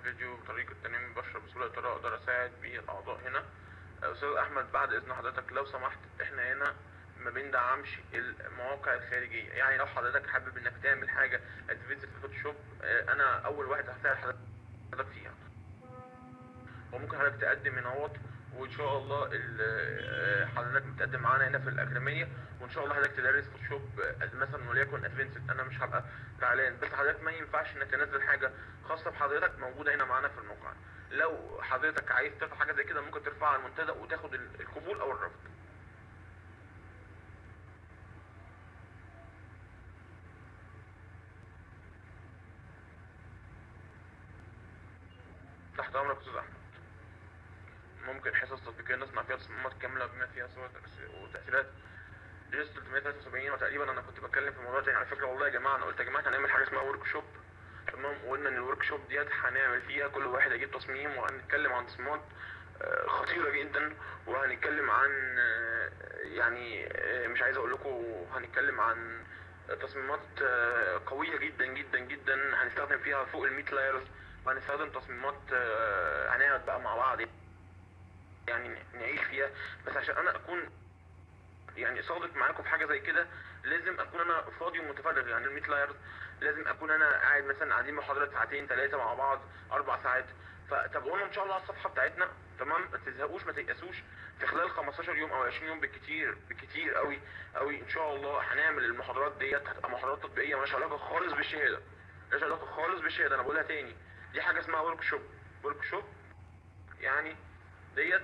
الفيديو طريقة تنمية البشرة بسهولة ترى اقدر اساعد بيه الاعضاء هنا آه، استاذ احمد بعد اذن حضرتك لو سمحت احنا هنا ما بندعمش المواقع الخارجية يعني لو حضرتك حابب انك تعمل حاجة ادفينسد في فوتوشوب آه، انا اول واحد هساعد حضرتك فيها وممكن حضرتك تقدم هنا اهوت وان شاء الله ال- آه، حضرتك بتقدم معانا هنا في الاكاديميه وان شاء الله حضرتك تدرس فوتوشوب آه، مثلا وليكن ادفنسد انا مش هبقى زعلان بس حضرتك ما ينفعش انك تنزل حاجه خاصه بحضرتك موجوده هنا معانا في الموقع لو حضرتك عايز ترفع حاجه زي كده ممكن ترفعها على المنتدى وتاخد ال- القبول او الرفض تحت امرك يا استاذ احمد ممكن حصص تطبيقيه نصنع فيها تصميمات كامله بما فيها صور تأس- وتاثيرات جيس 373 وتقريبا انا كنت بتكلم في موضوع تاني على فكره والله يا جماعه انا قلت يا جماعه هنعمل حاجه اسمها ورك شوب تمام وقلنا ان الورك شوب ديت هنعمل فيها كل واحد هيجيب تصميم وهنتكلم عن تصميمات آه، خطيره جدا وهنتكلم عن آه، يعني آه، مش عايز اقول لكم هنتكلم عن تصميمات آه، قويه جدا جدا جدا هنستخدم فيها فوق ال 100 لايرز وهنستخدم تصميمات آه، هنقعد بقى مع بعض يعني نعيش فيها بس عشان انا اكون يعني صادق معاكم في حاجه زي كده لازم اكون انا فاضي ومتفرغ يعني الميت لايرز لازم اكون انا قاعد مثلا قاعدين محاضره ساعتين ثلاثه مع بعض اربع ساعات فتابعونا ان شاء الله على الصفحه بتاعتنا تمام ما تزهقوش ما تيأسوش في خلال 15 يوم او 20 يوم بالكتير بالكتير قوي قوي ان شاء الله هنعمل المحاضرات ديت هتبقى محاضرات تطبيقيه مالهاش علاقه خالص بالشهاده مالهاش علاقه خالص بالشهاده انا بقولها تاني دي حاجه اسمها ورك شوب ورك شوب يعني ديت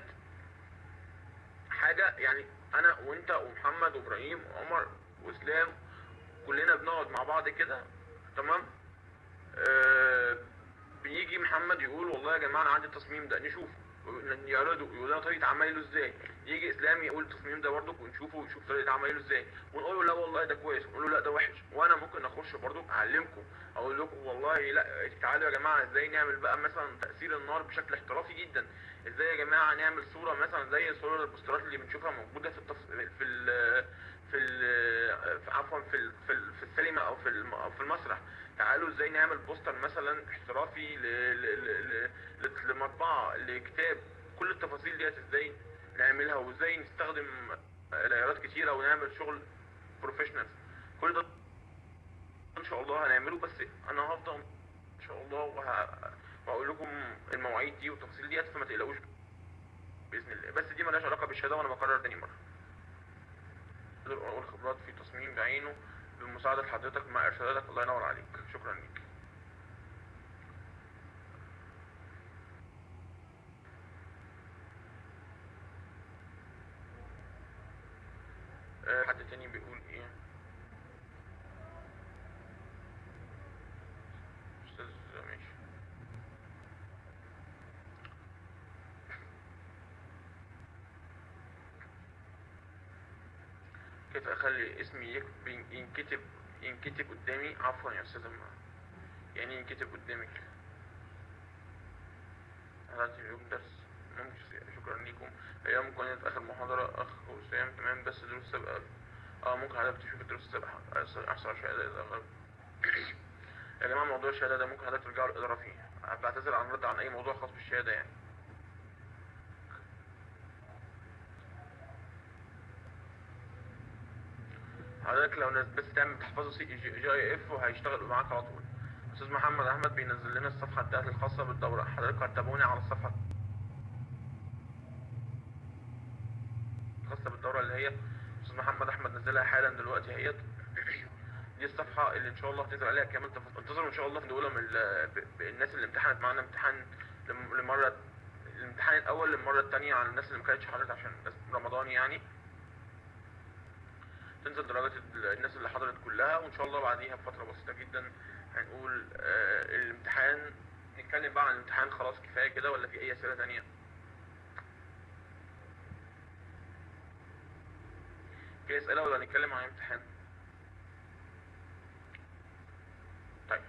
حاجه يعني انا وانت ومحمد وابراهيم وعمر واسلام كلنا بنقعد مع بعض كده تمام آه بيجي محمد يقول والله يا جماعه انا عندي التصميم ده نشوفه يعرضوا يقول لنا طريقه عمايله ازاي يجي اسلام يقول التصميم ده برضك ونشوفه ونشوف طريقه عمايله ازاي ونقول له لا والله ده كويس ونقول له لا ده وحش وانا ممكن اخش برضك اعلمكم اقول لكم والله لا تعالوا يا جماعه ازاي نعمل بقى مثلا تاثير النار بشكل احترافي جدا ازاي يا جماعه نعمل صوره مثلا زي صور البوسترات اللي بنشوفها موجوده في التص... في ال... في ال... في عفوا في ال... في, ال... في السينما او في الم... او في المسرح تعالوا ازاي نعمل بوستر مثلا احترافي ل... ل... ل... ل... لمطبعه لكتاب كل التفاصيل ديت ازاي نعملها وازاي نستخدم لايرات كتيره ونعمل شغل بروفيشنال كل ده ان شاء الله هنعمله بس انا هفضل ان شاء الله وه... وهقول لكم المواعيد دي والتفاصيل ديت فما تقلقوش باذن الله بس دي ملهاش علاقه بالشهاده وانا بكرر تاني مره اقدر اقول خبرات في تصميم بعينه بمساعده حضرتك مع ارشاداتك الله ينور عليك شكرا ليك أه حد تاني بيقول ايه استاذ ماشي كيف اخلي اسمي يك- ينكتب ينكتب قدامي عفوا يا استاذ أما. يعني ينكتب قدامك هذا اليوم درس ممكن شكرا لكم هي ممكن في اخر محاضرة اخ وسام تمام بس دروس سابقة اه ممكن حضرتك تشوف الدروس السابقة احصل شهادة اذا غلط يا جماعة موضوع الشهادة ده ممكن حضرتك ترجعوا للإدارة فيه بعتذر عن رد عن أي موضوع خاص بالشهادة يعني حضرتك لو ناس بس تعمل تحفظه سي جي, جي اي اف وهيشتغل معاك على طول استاذ محمد احمد بينزل لنا الصفحه بتاعت الخاصه بالدوره حضرتك هتتابعوني على الصفحه الخاصه بالدوره اللي هي استاذ محمد احمد نزلها حالا دلوقتي اهيت دي الصفحه اللي ان شاء الله هتنزل عليها كامل تف- انتظروا ان شاء الله في دولة من ال- ب- بالناس اللي امتحنت معانا امتحان لم- لمره الامتحان الاول للمره الثانيه على الناس اللي ما كانتش حضرت عشان بس رمضان يعني تنزل درجات ال- الناس اللي حضرت كلها وان شاء الله بعديها بفتره بسيطه جدا هنقول آه الامتحان نتكلم بقى عن الامتحان خلاص كفايه كده ولا في اي اسئله تانية في اسئله ولا نتكلم عن الامتحان طيب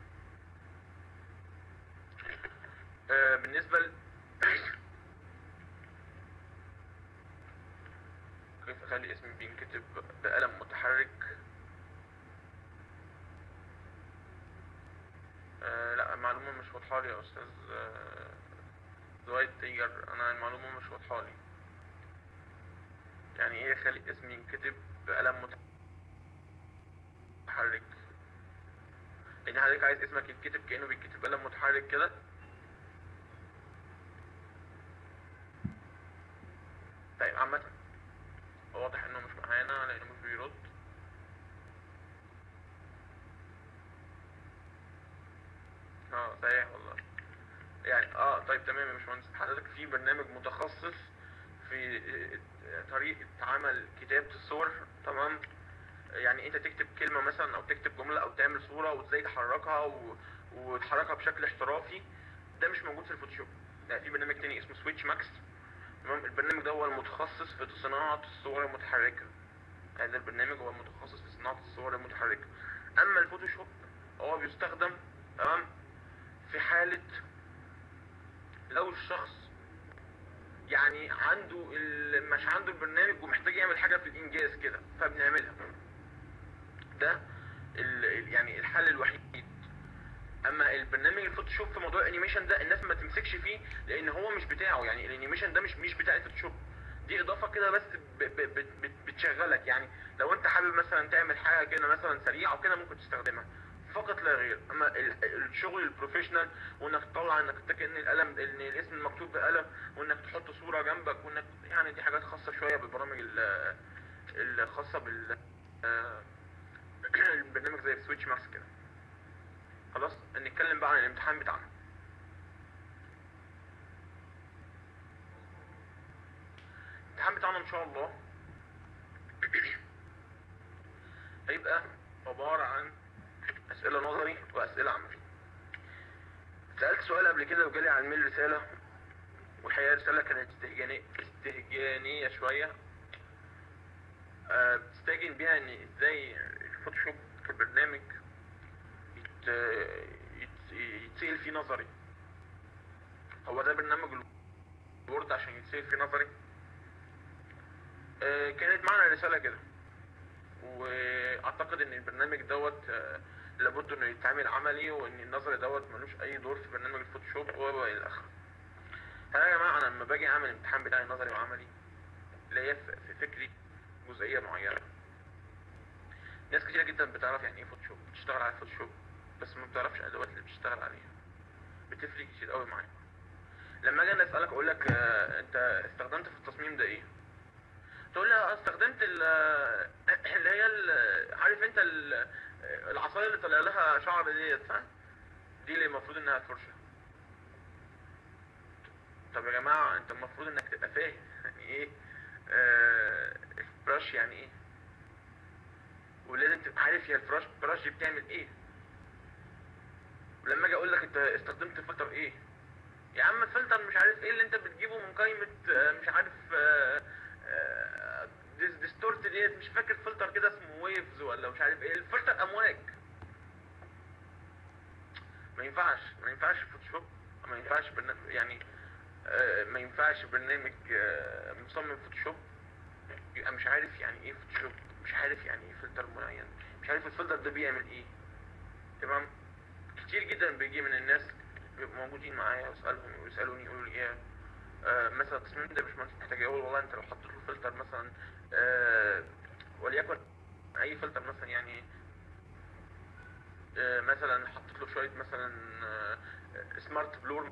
آه بالنسبه ل... كيف اخلي اسمي بينكتب بقلم متحرك آه لا المعلومة مش واضحة لي يا أستاذ آه، زوايد تيجر أنا المعلومة مش واضحة لي يعني إيه خلي اسمي ينكتب بقلم متحرك يعني حضرتك عايز اسمك يتكتب كأنه بيتكتب بقلم متحرك كده طيب عامة هو واضح إنه مش معانا لأنه مش بيرد اه صحيح والله يعني اه طيب تمام يا باشمهندس حضرتك في برنامج متخصص في آه، طريقة عمل كتابة الصور تمام يعني انت تكتب كلمة مثلا او تكتب جملة او تعمل صورة وازاي تحركها و... وتحركها بشكل احترافي ده مش موجود في الفوتوشوب لا في برنامج تاني اسمه سويتش ماكس تمام البرنامج ده هو المتخصص في صناعة الصور المتحركة هذا البرنامج هو المتخصص في صناعة الصور المتحركة اما الفوتوشوب هو بيستخدم تمام في حالة لو الشخص يعني عنده ال- مش عنده البرنامج ومحتاج يعمل حاجة في الإنجاز كده فبنعملها ده ال ال- يعني الحل الوحيد اما البرنامج الفوتوشوب في موضوع الانيميشن ده الناس ما تمسكش فيه لان هو مش بتاعه يعني الانيميشن ده مش مش بتاع الفوتوشوب دي اضافه كده بس ب ب ب ب بتشغلك يعني لو انت حابب مثلا تعمل حاجه كده مثلا سريعه وكده ممكن تستخدمها فقط لا غير اما ال- الشغل البروفيشنال وانك تطلع انك تتكي ان القلم ان الاسم مكتوب بقلم وانك تحط صوره جنبك وانك يعني دي حاجات خاصه شويه بالبرامج ال- الخاصه بال آه، البرنامج زي سويتش ماكس كده خلاص نتكلم بقى عن الامتحان بتاعنا الامتحان بتاعنا ان شاء الله هيبقى عبارة عن اسئلة نظري واسئلة عملي سألت سؤال قبل كده وجالي على الميل رسالة والحقيقة الرسالة كانت استهجانية استهجانية شوية أه بتستهجن بيها ان ازاي الفوتوشوب كبرنامج يت... يت... يتسأل فيه نظري هو ده برنامج الوورد عشان يتسأل فيه نظري آه، كانت معنا رسالة كده واعتقد ان البرنامج دوت آه، لابد انه يتعمل عملي وان النظري دوت ملوش اي دور في برنامج الفوتوشوب و الى اخره ها يا جماعه انا لما باجي اعمل الامتحان بتاعي نظري وعملي ليا في في فكري جزئيه معينه ناس كتيرة جدا بتعرف يعني ايه فوتوشوب بتشتغل على فوتوشوب بس ما بتعرفش الادوات اللي بتشتغل عليها بتفرق كتير قوي معايا لما اجي انا اسالك اقول لك آه، انت استخدمت في التصميم ده ايه تقول لي أنا استخدمت ال اللي هي ال- عارف انت ال- العصايه اللي طالع لها شعر ديت صح دي اللي المفروض انها فرشه طب يا جماعه انت المفروض انك تبقى فاهم يعني ايه آه البراش يعني ايه ولازم تبقى عارف هي الفراش البراش دي بتعمل ايه ولما اجي اقول لك انت استخدمت فلتر ايه يا عم الفلتر مش عارف ايه اللي انت بتجيبه من قائمة آه، مش عارف ديستورت ديت مش فاكر فلتر كده اسمه ويفز ولا مش عارف ايه الفلتر امواج ما ينفعش ما ينفعش فوتوشوب ما ينفعش برنامج يعني آه، ما ينفعش برنامج آه، مصمم فوتوشوب يبقى مش عارف يعني ايه فوتوشوب مش عارف يعني ايه فلتر معين مش عارف الفلتر ده بيعمل ايه تمام كتير جدا بيجي من الناس بيبقوا موجودين معايا واسالهم ويسالوني يقولوا لي ايه آه مثلا التصميم ده يا باشمهندس محتاج اقول والله انت لو حطيت له فلتر مثلا آه وليكن اي فلتر مثلا يعني آه مثلا حطيت له شويه مثلا آه سمارت بلور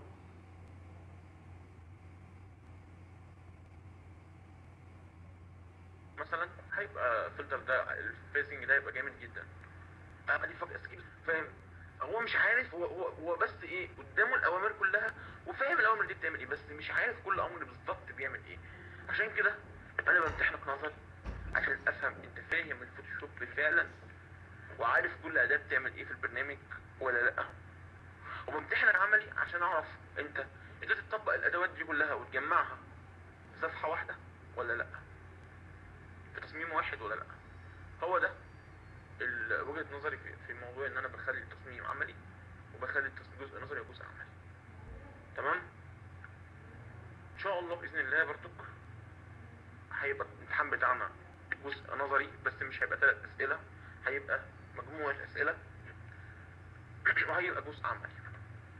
مثلا هيبقى الفلتر ده الفيسنج ده هيبقى جامد جدا ابقى دي فجأة سكيل فاهم هو مش عارف هو هو هو بس ايه قدامه الاوامر كلها وفاهم الاوامر دي بتعمل ايه بس مش عارف كل امر بالظبط بيعمل ايه عشان كده انا بمتحنك نظري عشان افهم انت فاهم الفوتوشوب فعلا وعارف كل اداه بتعمل ايه في البرنامج ولا لا وبمتحنك عملي عشان اعرف انت قدرت تطبق الادوات دي كلها وتجمعها في صفحه واحده ولا لا في تصميم واحد ولا لا هو ده ال- وجهة نظري في, في موضوع ان انا بخلي التصميم عملي وبخلي التصميم جزء نظري وجزء عملي تمام ان شاء الله باذن الله برضك هيبقى الامتحان بتاعنا جزء نظري بس مش هيبقى ثلاث اسئله هيبقى مجموعه اسئله وهيبقى جزء عملي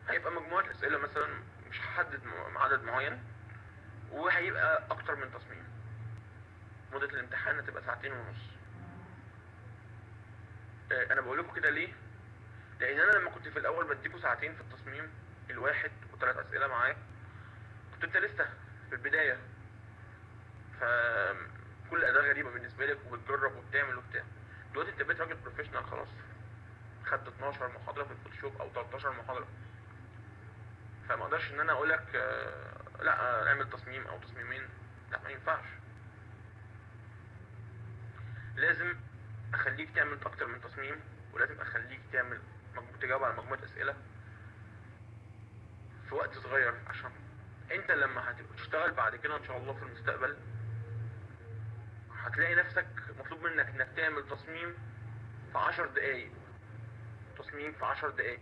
هيبقى مجموعة أسئلة مثلا مش هحدد م- عدد معين وهيبقى أكتر من تصميم مدة الامتحان هتبقى ساعتين ونص آه، أنا بقول لكم كده ليه؟ لأن أنا لما كنت في الأول بديكوا ساعتين في التصميم الواحد وثلاث أسئلة معاه كنت أنت لسه في البداية فكل أداة غريبة بالنسبة لك وبتجرب وبتعمل وبتاع دلوقتي أنت بقيت راجل بروفيشنال خلاص خدت 12 محاضرة في الفوتوشوب أو 13 محاضرة فما اقدرش ان انا اقول لك لا آه، اعمل تصميم او تصميمين لا ما ينفعش لازم اخليك تعمل اكتر من تصميم ولازم اخليك تعمل مجموعة تجاوب على مجموعة اسئلة في وقت صغير عشان انت لما هتبقى تشتغل بعد كده ان شاء الله في المستقبل هتلاقي نفسك مطلوب منك انك تعمل تصميم في عشر دقايق تصميم في عشر دقايق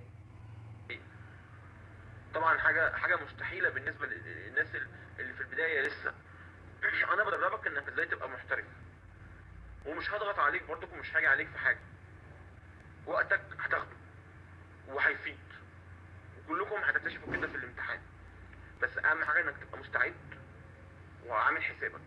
طبعا حاجه حاجه مستحيله بالنسبه للناس اللي في البدايه لسه انا بدربك انك ازاي تبقى محترف ومش هضغط عليك برضك ومش هاجي عليك في حاجه وقتك هتاخده وهيفيد وكلكم هتكتشفوا كده في الامتحان بس اهم حاجه انك تبقى مستعد وعامل حسابك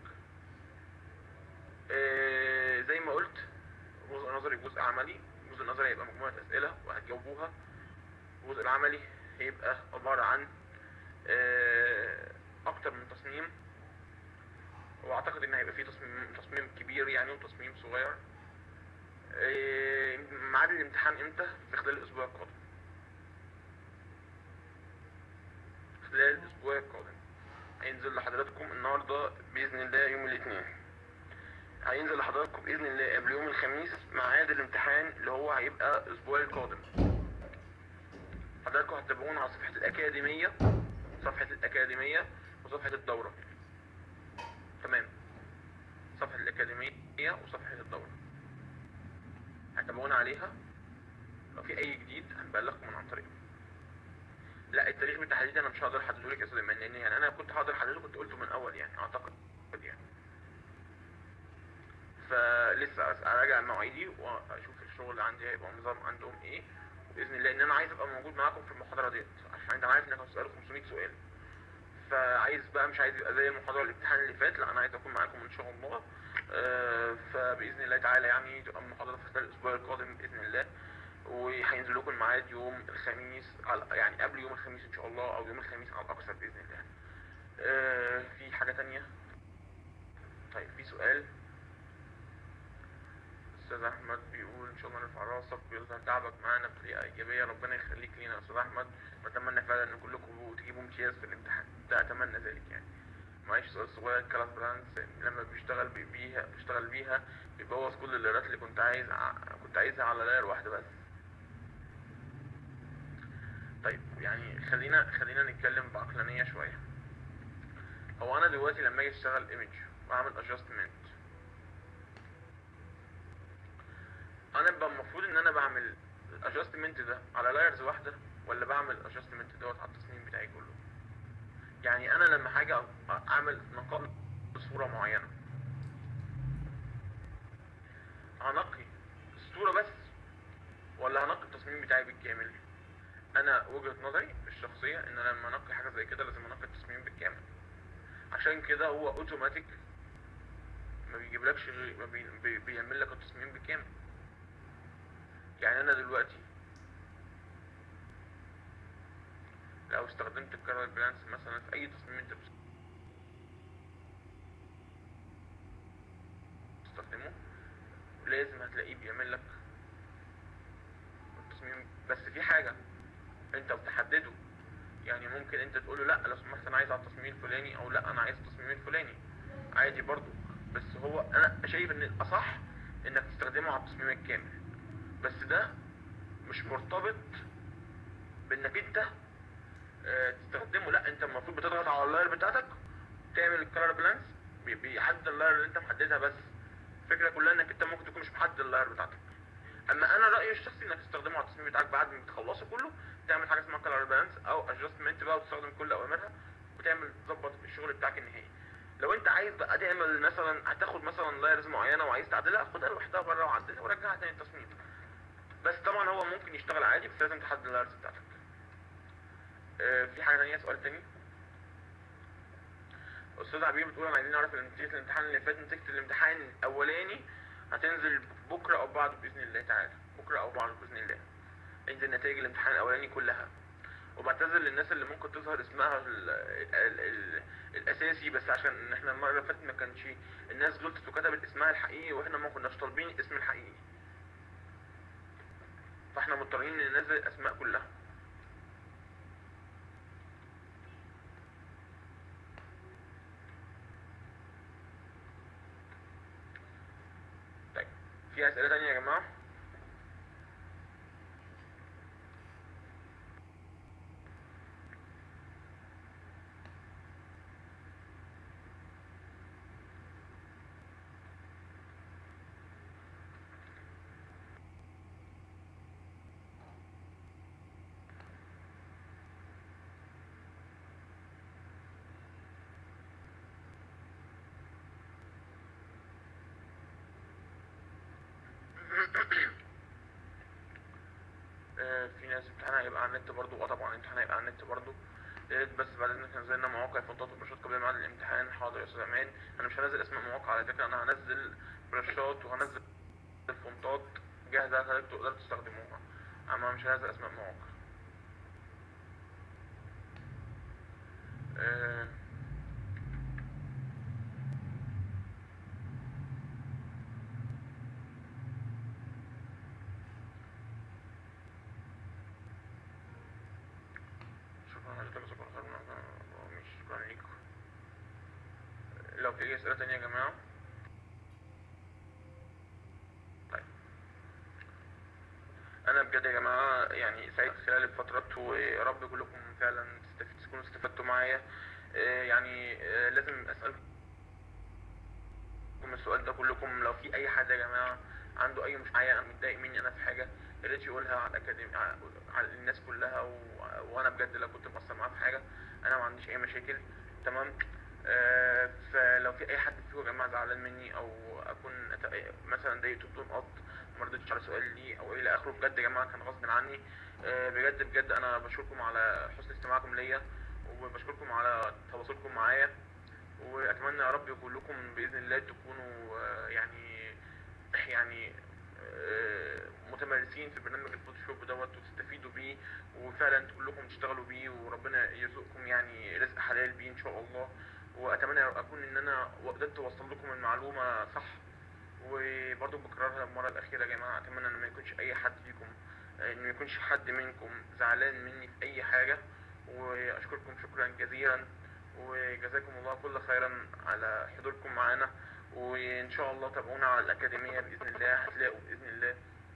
آه، زي ما قلت جزء نظري جزء عملي الجزء النظري هيبقى مجموعه اسئله وهتجاوبوها الجزء العملي هيبقى عبارة عن آه، أكتر من تصميم وأعتقد إن هيبقى فيه تصميم تصميم كبير يعني وتصميم صغير آه، ميعاد الامتحان إمتى؟ في خلال الأسبوع القادم خلال الأسبوع القادم هينزل لحضراتكم النهاردة بإذن الله يوم الاثنين هينزل لحضراتكم بإذن الله قبل يوم الخميس ميعاد الامتحان اللي هو هيبقى الأسبوع القادم حضراتكم هتتابعونا على صفحة الأكاديمية صفحة الأكاديمية وصفحة الدورة تمام صفحة الأكاديمية وصفحة الدورة هتابعونا عليها لو في أي جديد هنبلغكم من عن طريقها لا التاريخ بالتحديد أنا مش هقدر أحدده لك يا أستاذ إيمان لأن يعني أنا كنت هقدر أحدده كنت قلته من أول يعني أعتقد يعني فلسه أس- اراجع مواعيدي واشوف الشغل اللي عندي هيبقى نظام عندهم ايه باذن الله ان انا عايز ابقى موجود معاكم في المحاضره ديت عشان انت عارف انك هتسالوا 500 سؤال فعايز بقى مش عايز يبقى زي المحاضره الامتحان اللي فات لا انا عايز اكون معاكم ان شاء الله آه، فباذن الله تعالى يعني تبقى المحاضره في خلال الاسبوع القادم باذن الله وهينزل لكم الميعاد يوم الخميس على يعني قبل يوم الخميس ان شاء الله او يوم الخميس على الاكثر باذن الله آه، في حاجه تانية طيب في سؤال استاذ احمد بيقول ان شاء الله نرفع راسك ويظهر تعبك معانا بطريقه ايجابيه ربنا يخليك لينا يا استاذ احمد بتمنى فعلا ان كلكم تجيبوا امتياز في الامتحان ده اتمنى ذلك يعني معلش سؤال صغير كلاس برانس لما بيشتغل بي- بيها بيشتغل بيها بيبوظ كل الليرات اللي كنت عايز ع- كنت عايزها على لاير واحده بس طيب يعني خلينا خلينا نتكلم بعقلانيه شويه هو انا دلوقتي لما اجي اشتغل ايمج واعمل ادجستمنت انا بقى المفروض ان انا بعمل الادجستمنت ده على لايرز واحده ولا بعمل الادجستمنت دوت على التصميم بتاعي كله يعني انا لما حاجه اعمل نقاء بصوره معينه هنقي الصوره بس ولا هنقي التصميم بتاعي بالكامل انا وجهه نظري الشخصيه ان انا لما انقي حاجه زي كده لازم انقي التصميم بالكامل عشان كده هو اوتوماتيك ما بيجيبلكش غير- ما بي- بي- بيعمل لك التصميم بالكامل يعني انا دلوقتي لو استخدمت الكارل بلانس مثلا في اي تصميم انت بتستخدمه لازم هتلاقيه بيعمل لك التصميم بس في حاجة انت بتحدده يعني ممكن انت تقول له لا لو سمحت انا عايز على التصميم الفلاني او لا انا عايز التصميم الفلاني عادي برضو بس هو انا شايف ان الاصح انك تستخدمه على التصميم الكامل بس ده مش مرتبط بانك انت آه، تستخدمه لا انت المفروض بتضغط على اللاير بتاعتك تعمل الكلر بلانس بيحدد اللاير اللي انت محددها بس الفكره كلها انك انت ممكن تكون مش محدد اللاير بتاعتك اما انا رايي الشخصي انك تستخدمه على التصميم بتاعك بعد ما تخلصه كله تعمل حاجه اسمها كلر بالانس او ادجستمنت بقى وتستخدم كل اوامرها وتعمل تظبط الشغل بتاعك النهائي لو انت عايز بقى تعمل مثلا هتاخد مثلا لايرز معينه وعايز تعدلها خدها لوحدها بره وعدلها ورجعها تاني التصميم بس طبعا هو ممكن يشتغل عادي بس لازم تحدد اللايرز بتاعتك آه، في حاجة تانية سؤال تاني أستاذ عبير بتقول أنا عايزين نعرف نتيجة الامتحان اللي فات نتيجة الامتحان الأولاني هتنزل بكرة أو بعده بإذن الله تعالى بكرة أو بعده بإذن الله انزل نتائج الامتحان الأولاني كلها وبعتذر للناس اللي ممكن تظهر اسمها ال ال ال الأساسي بس عشان احنا المرة اللي فاتت ما كانش الناس غلطت وكتبت اسمها الحقيقي واحنا ما كناش طالبين الاسم الحقيقي فاحنا مضطرين ننزل الأسماء كلها طيب في أسئلة تانية يا جماعة؟ آه، في ناس امتحانها هيبقى على النت برضو اه طبعا امتحان هيبقى على النت برضو يا ريت بس بعد اذنك نزلنا مواقع فونتات وبرشات قبل ميعاد الامتحان حاضر يا استاذ امان انا مش هنزل اسماء مواقع على فكره انا هنزل برشات وهنزل فونتات جاهزه حضرتك تقدروا تستخدموها اما مش هنزل اسماء مواقع آه، شكرا حضرتك شكرا خير ماشي شكرا ليكم لو في اي اسئله تانية يا جماعه طيب انا بجد يا جماعه يعني سعيد خلال الفترات ويا رب كلكم فعلا تستفيد تكونوا استفدتوا معايا آه، يعني آه، لازم اسالكم السؤال ده كلكم لو في اي حد يا جماعه عنده اي مش معايا متضايق مني انا في حاجه يا ريت يقولها على الاكاديمي على على الناس كلها و... وانا بجد لو كنت مقصر معاه في حاجه انا ما عنديش اي مشاكل تمام آه فلو في اي حد فيكم يا جماعه زعلان مني او اكون أت- مثلا ضايقته بدون قصد ما ردتش على سؤال لي او الى اخره بجد يا جماعه كان غصب عني آه بجد بجد انا بشكركم على حسن استماعكم ليا وبشكركم على تواصلكم معايا واتمنى يا رب كلكم باذن الله تكونوا آه، يعني يعني آه، متمرسين في برنامج الفوتوشوب دوت وتستفيدوا بيه وفعلا كلكم تشتغلوا بيه وربنا يرزقكم يعني رزق حلال بيه ان شاء الله واتمنى اكون ان انا قدرت اوصل لكم المعلومه صح وبرضه بكررها المره الاخيره يا جماعه اتمنى ان ما يكونش اي حد فيكم ان ما يكونش حد منكم زعلان مني في اي حاجه واشكركم شكرا جزيلا وجزاكم الله كل خيرا على حضوركم معانا وان شاء الله تابعونا على الاكاديميه باذن الله هتلاقوا باذن الله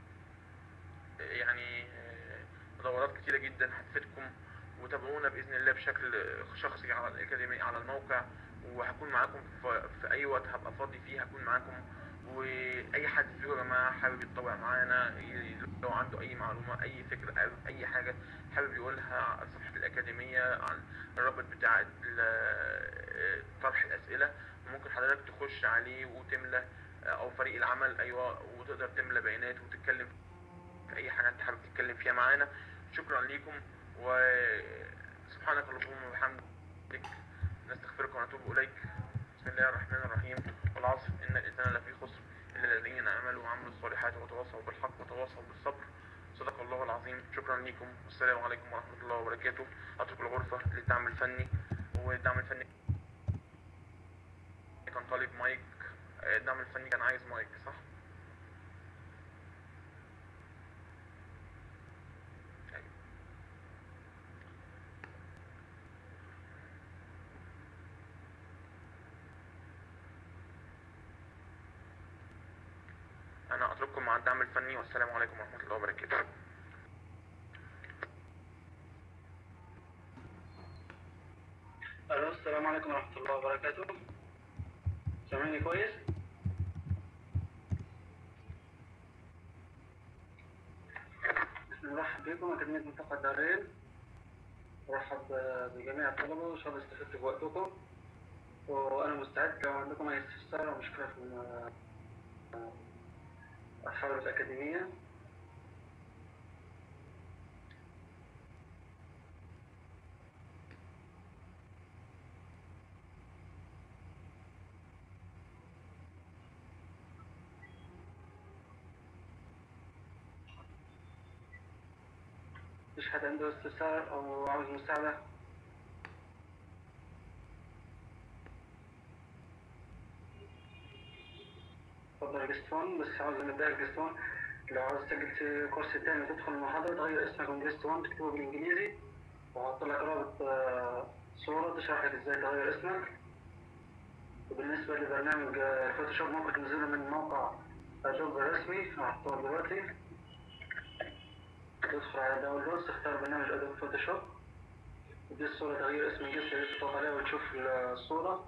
يعني آه، دورات كتيره جدا هتفيدكم وتابعونا باذن الله بشكل شخصي على الاكاديميه على الموقع وهكون معاكم في, في اي وقت هبقى فاضي فيه هكون معاكم واي حد فيكم يا جماعه حابب يتطوع معانا ي- لو عنده اي معلومه اي فكره أو اي حاجه حابب يقولها على صفحه الاكاديميه على الرابط بتاع ال- طرح الاسئله ممكن حضرتك تخش عليه وتملى او فريق العمل ايوه وتقدر تملى بيانات وتتكلم في اي حاجه انت حابب تتكلم فيها معانا شكرا ليكم وسبحانك اللهم وبحمدك نستغفرك ونتوب اليك بسم الله الرحمن الرحيم والعصر ان الانسان لفي خسر الا الذين امنوا وعملوا الصالحات وتواصوا بالحق وتواصوا بالصبر صدق الله العظيم شكرا لكم والسلام عليكم ورحمه الله وبركاته اترك الغرفه للدعم الفني والدعم الفني كان طالب مايك الدعم الفني كان عايز مايك صح؟ أيوة. انا اترككم مع الدعم الفني والسلام عليكم ورحمه الله وبركاته الو السلام عليكم ورحمة الله وبركاته سامعني كويس؟ نرحب بكم أكاديمية منطقة الدارين أرحب بجميع الطلبة وإن شاء الله استفدت بوقتكم وأنا مستعد لو عندكم أي استفسار أو مشكلة في الم- أصحاب الأكاديمية مفيش حد عنده استفسار أو عاوز مساعدة؟ اتفضل جست 1 بس عاوز نبدأ جست 1 لو عاوز تسجل في كورس تاني وتدخل المحاضرة تغير اسمك من جست 1 تكتبه بالإنجليزي وأحط لك رابط آه، صورة تشرح لك إزاي تغير اسمك وبالنسبة لبرنامج آه، الفوتوشوب ممكن تنزله من موقع أدوب الرسمي هحطه دلوقتي تدخل على داونلود تختار برنامج أدوب فوتوشوب ودي الصورة تغيير اسم الجسم اللي تضغط عليها وتشوف الصورة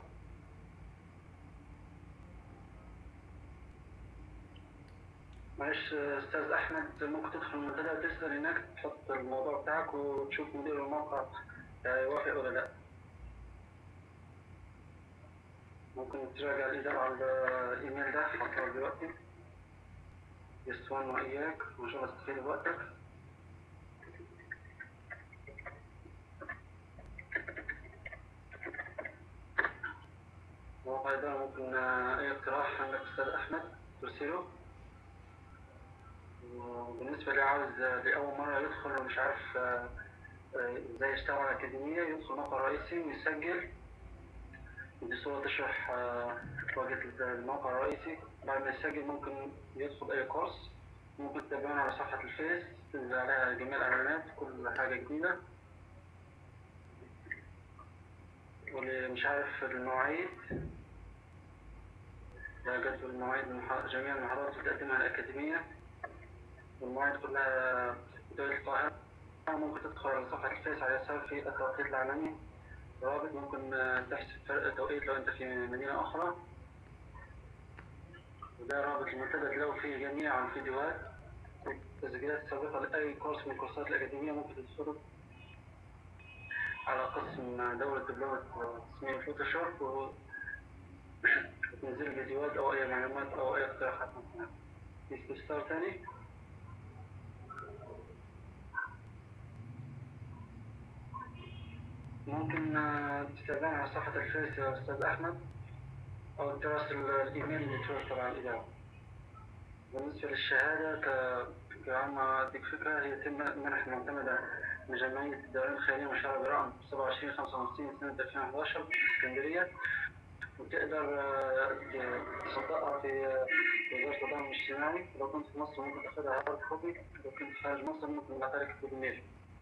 معلش أستاذ أحمد ممكن تدخل المنتدى وتسأل هناك تحط الموضوع بتاعك وتشوف مدير الموقع آه، يوافق ولا لأ ممكن تراجع الإدارة على الإيميل ده حطه دلوقتي يسوان وإياك وإن شاء الله تستفيد بوقتك موقع الإدارة ممكن آه، أي اقتراح عندك أستاذ أحمد ترسله وبالنسبة لي عاوز آه، لأول مرة يدخل ومش عارف آه، آه، إزاي يشتغل على الأكاديمية يدخل موقع رئيسي ويسجل ودي صورة تشرح آه، واجهة الموقع الرئيسي بعد ما يسجل ممكن يدخل أي كورس ممكن تتابعونا على صفحة الفيس تنزل عليها جميع الإعلانات كل حاجة جديدة واللي مش عارف المواعيد ده جدول المواعيد المح- جميع المحاضرات اللي بتقدمها الأكاديمية والمواعيد كلها في دولة القاهرة ممكن تدخل على صفحة الفيس على يسار في التوقيت العالمي رابط ممكن آه، تحسب فرق توقيت لو انت في مدينة أخرى وده رابط المنتدى تلاقوا فيه جميع الفيديوهات والتسجيلات السابقة لأي كورس من الكورسات الأكاديمية ممكن تدخلوا على قسم دورة دبلومة تصميم الفوتوشوب و- وتنزل فيديوهات أو أي معلومات أو أي اقتراحات مثلا في استفسار تاني؟ ممكن آه، تتابعنا على صفحة الفيس يا أستاذ أحمد أو تراسل الإيميل اللي توصل على الإدارة. بالنسبة للشهادة ك- كعامة أديك فكرة هي تم منح معتمدة من جمعية الدورين الخيرية مشروع برقم 27 55 سنة 2011 في اسكندرية وتقدر آه، تصدقها في آه، في وزارة التضامن الاجتماعي لو كنت في مصر ممكن تاخدها هارد كوبي لو كنت خارج مصر ممكن نبعتها لك بالإيميل.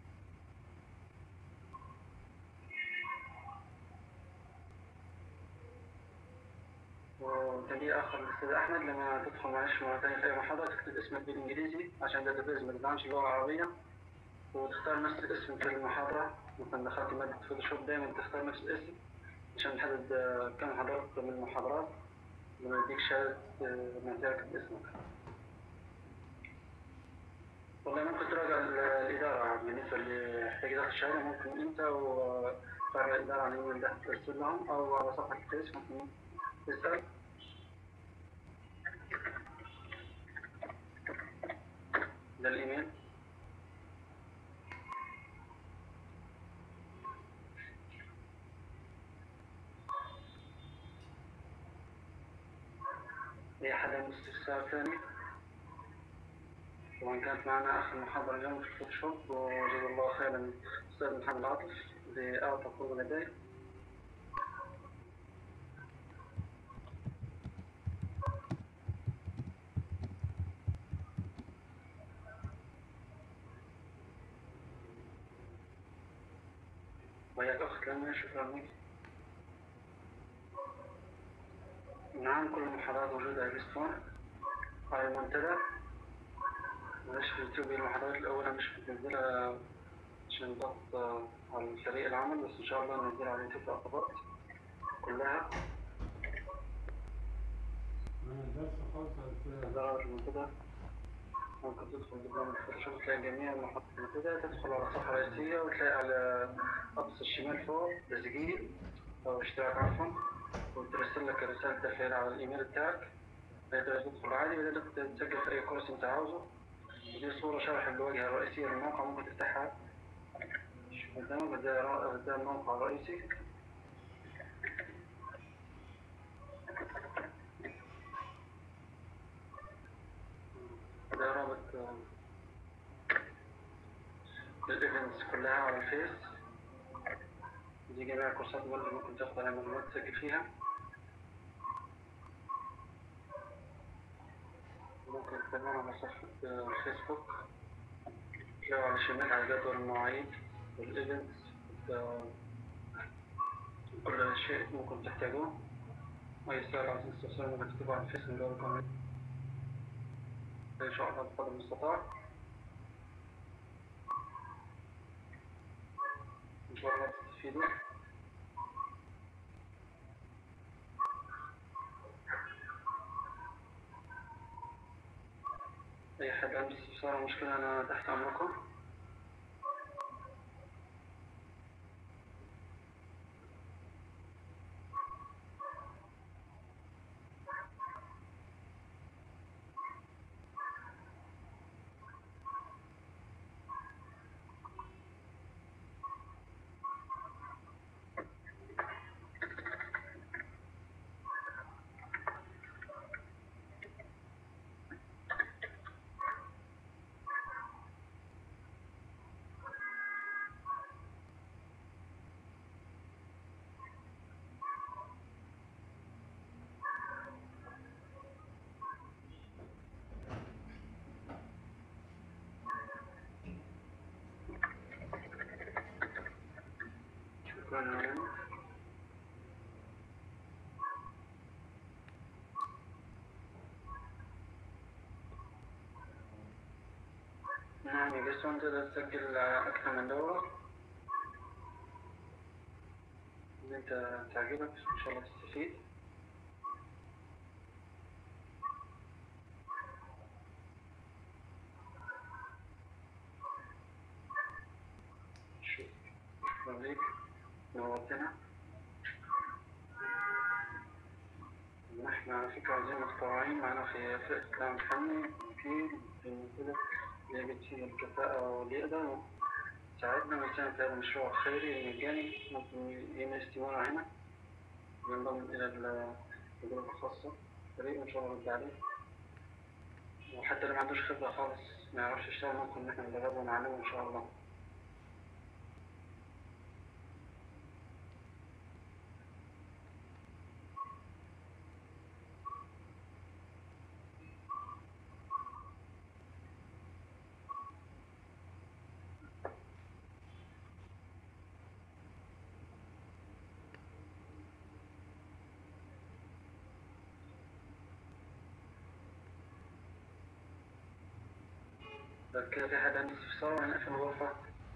وتنبيه آخر للأستاذ أحمد لما تدخل معلش مرة تانية في أي محاضرة تكتب اسمك بالإنجليزي عشان داتابيز ما تدعمش اللغة العربية وتختار نفس الاسم في المحاضرة مثلا دخلت مادة فوتوشوب دايما تختار نفس الاسم عشان نحدد آه، كم حضرت من المحاضرات لما يديك شهادة آه، معترف باسمك. والله ممكن تراجع ال- الإدارة بالنسبة لتحتاج الشهادة ممكن أنت وفرع الإدارة على الإيميل ده ترسل لهم أو على صفحة الفيس ممكن تسأل ده الإيميل أي حد عنده استفسار ثاني طبعا كانت معنا آخر محاضرة اليوم في الفوتوشوب وجزا الله خيرا أستاذ محمد عاطف لأعطى طلب لدي وياك أخت لنا شكرا لك نعم كل المحاضرات موجودة على الاسطوانة على المنتدى معلش في اليوتيوب هي المحاضرات الأولى مش بننزلها عشان ضغط آه، على فريق العمل بس إن شاء الله ننزلها على اليوتيوب في الأخبار كلها الدرس خالص على إدارة المنتدى ممكن تدخل برنامج الفوتوشوب تلاقي جميع المحاضرات المنتدى تدخل على الصفحة الرئيسية وتلاقي على أقصى الشمال فوق تسجيل أو اشتراك عفوا وترسل لك رسالة تفعيل على الإيميل بتاعك تقدر تدخل عادي بدل تسجل في أي كورس أنت عاوزه دي صورة شرح الواجهة الرئيسية للموقع ممكن تفتحها شوف قدامك ده ده الموقع الرئيسي ده رابط آه، للإعلان الايفنتس كلها على الفيس دي جميع الكورسات برضه ممكن تاخد عليها معلومات تسجل فيها ممكن تتابعنا على صفحة آه، الفيسبوك تلاقوا على الشمال على جدول المواعيد والايفنتس آه، كل شيء ممكن تحتاجوه أي سؤال عايزين تستفسروا ممكن تكتبوا على الفيس نجاوبكم إن شاء الله بقدر المستطاع إن شاء الله تستفيدوا أي حد عنده استفسار أو مشكلة أنا تحت أمركم شكرا نعم يجسون تقدر تسجل أكثر من دورة اللي أنت تعجبك إن شاء الله تستفيد شكرا لك نورتنا نحن على فكرة عايزين متطوعين معنا في فرقة الدعم الفني في كده اللي بتشيل الكفاءة واللي يقدر يساعدنا ويساهم في هذا المشروع الخيري المجاني ممكن يعمل استمارة هنا ينضم إلى الجروب الخاصة فريق إن شاء الله نرد عليه وحتى اللي ما عندوش خبرة خالص ما يعرفش يشتغل ممكن إن احنا ندربه ونعلمه إن شاء الله طيب كده في حد عنده استفسار ونقفل الغرفة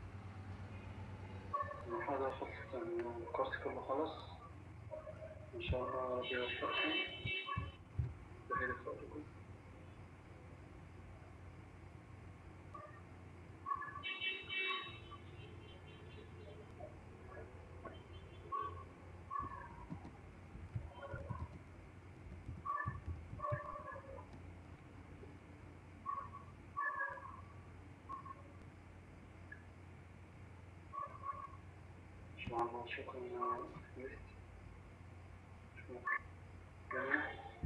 المحاضرة خلصت يعني الكورس كله خلص إن شاء الله ربي يوفقكم بخير فضلكم شكرا شكرا لست شكرا جميع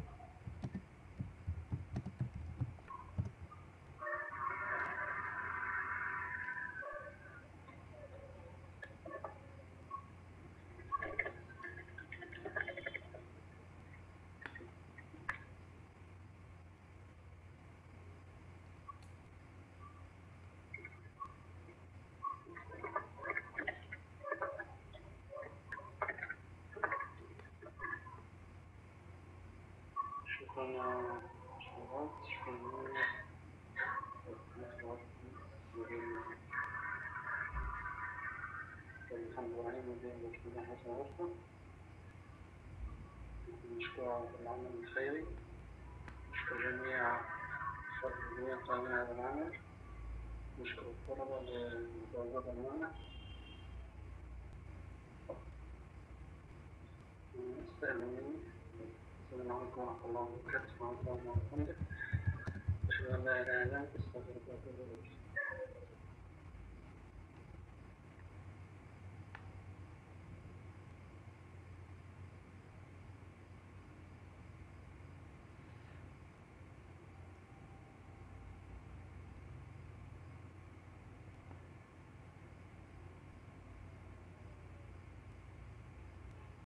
شكرا شباب شكرا الحمد لله مدير وكيل حسن غرفة نشكر على العمل الخيري نشكر جميع فرد جميع قائمين على العمل نشكر الطلبة لمتواجدة معنا استأذن مني السلام عليكم ورحمة الله وبركاته وعلى الله وبركاته أشهد أن لا إله إلا أنت أستغفرك وأتوب إليك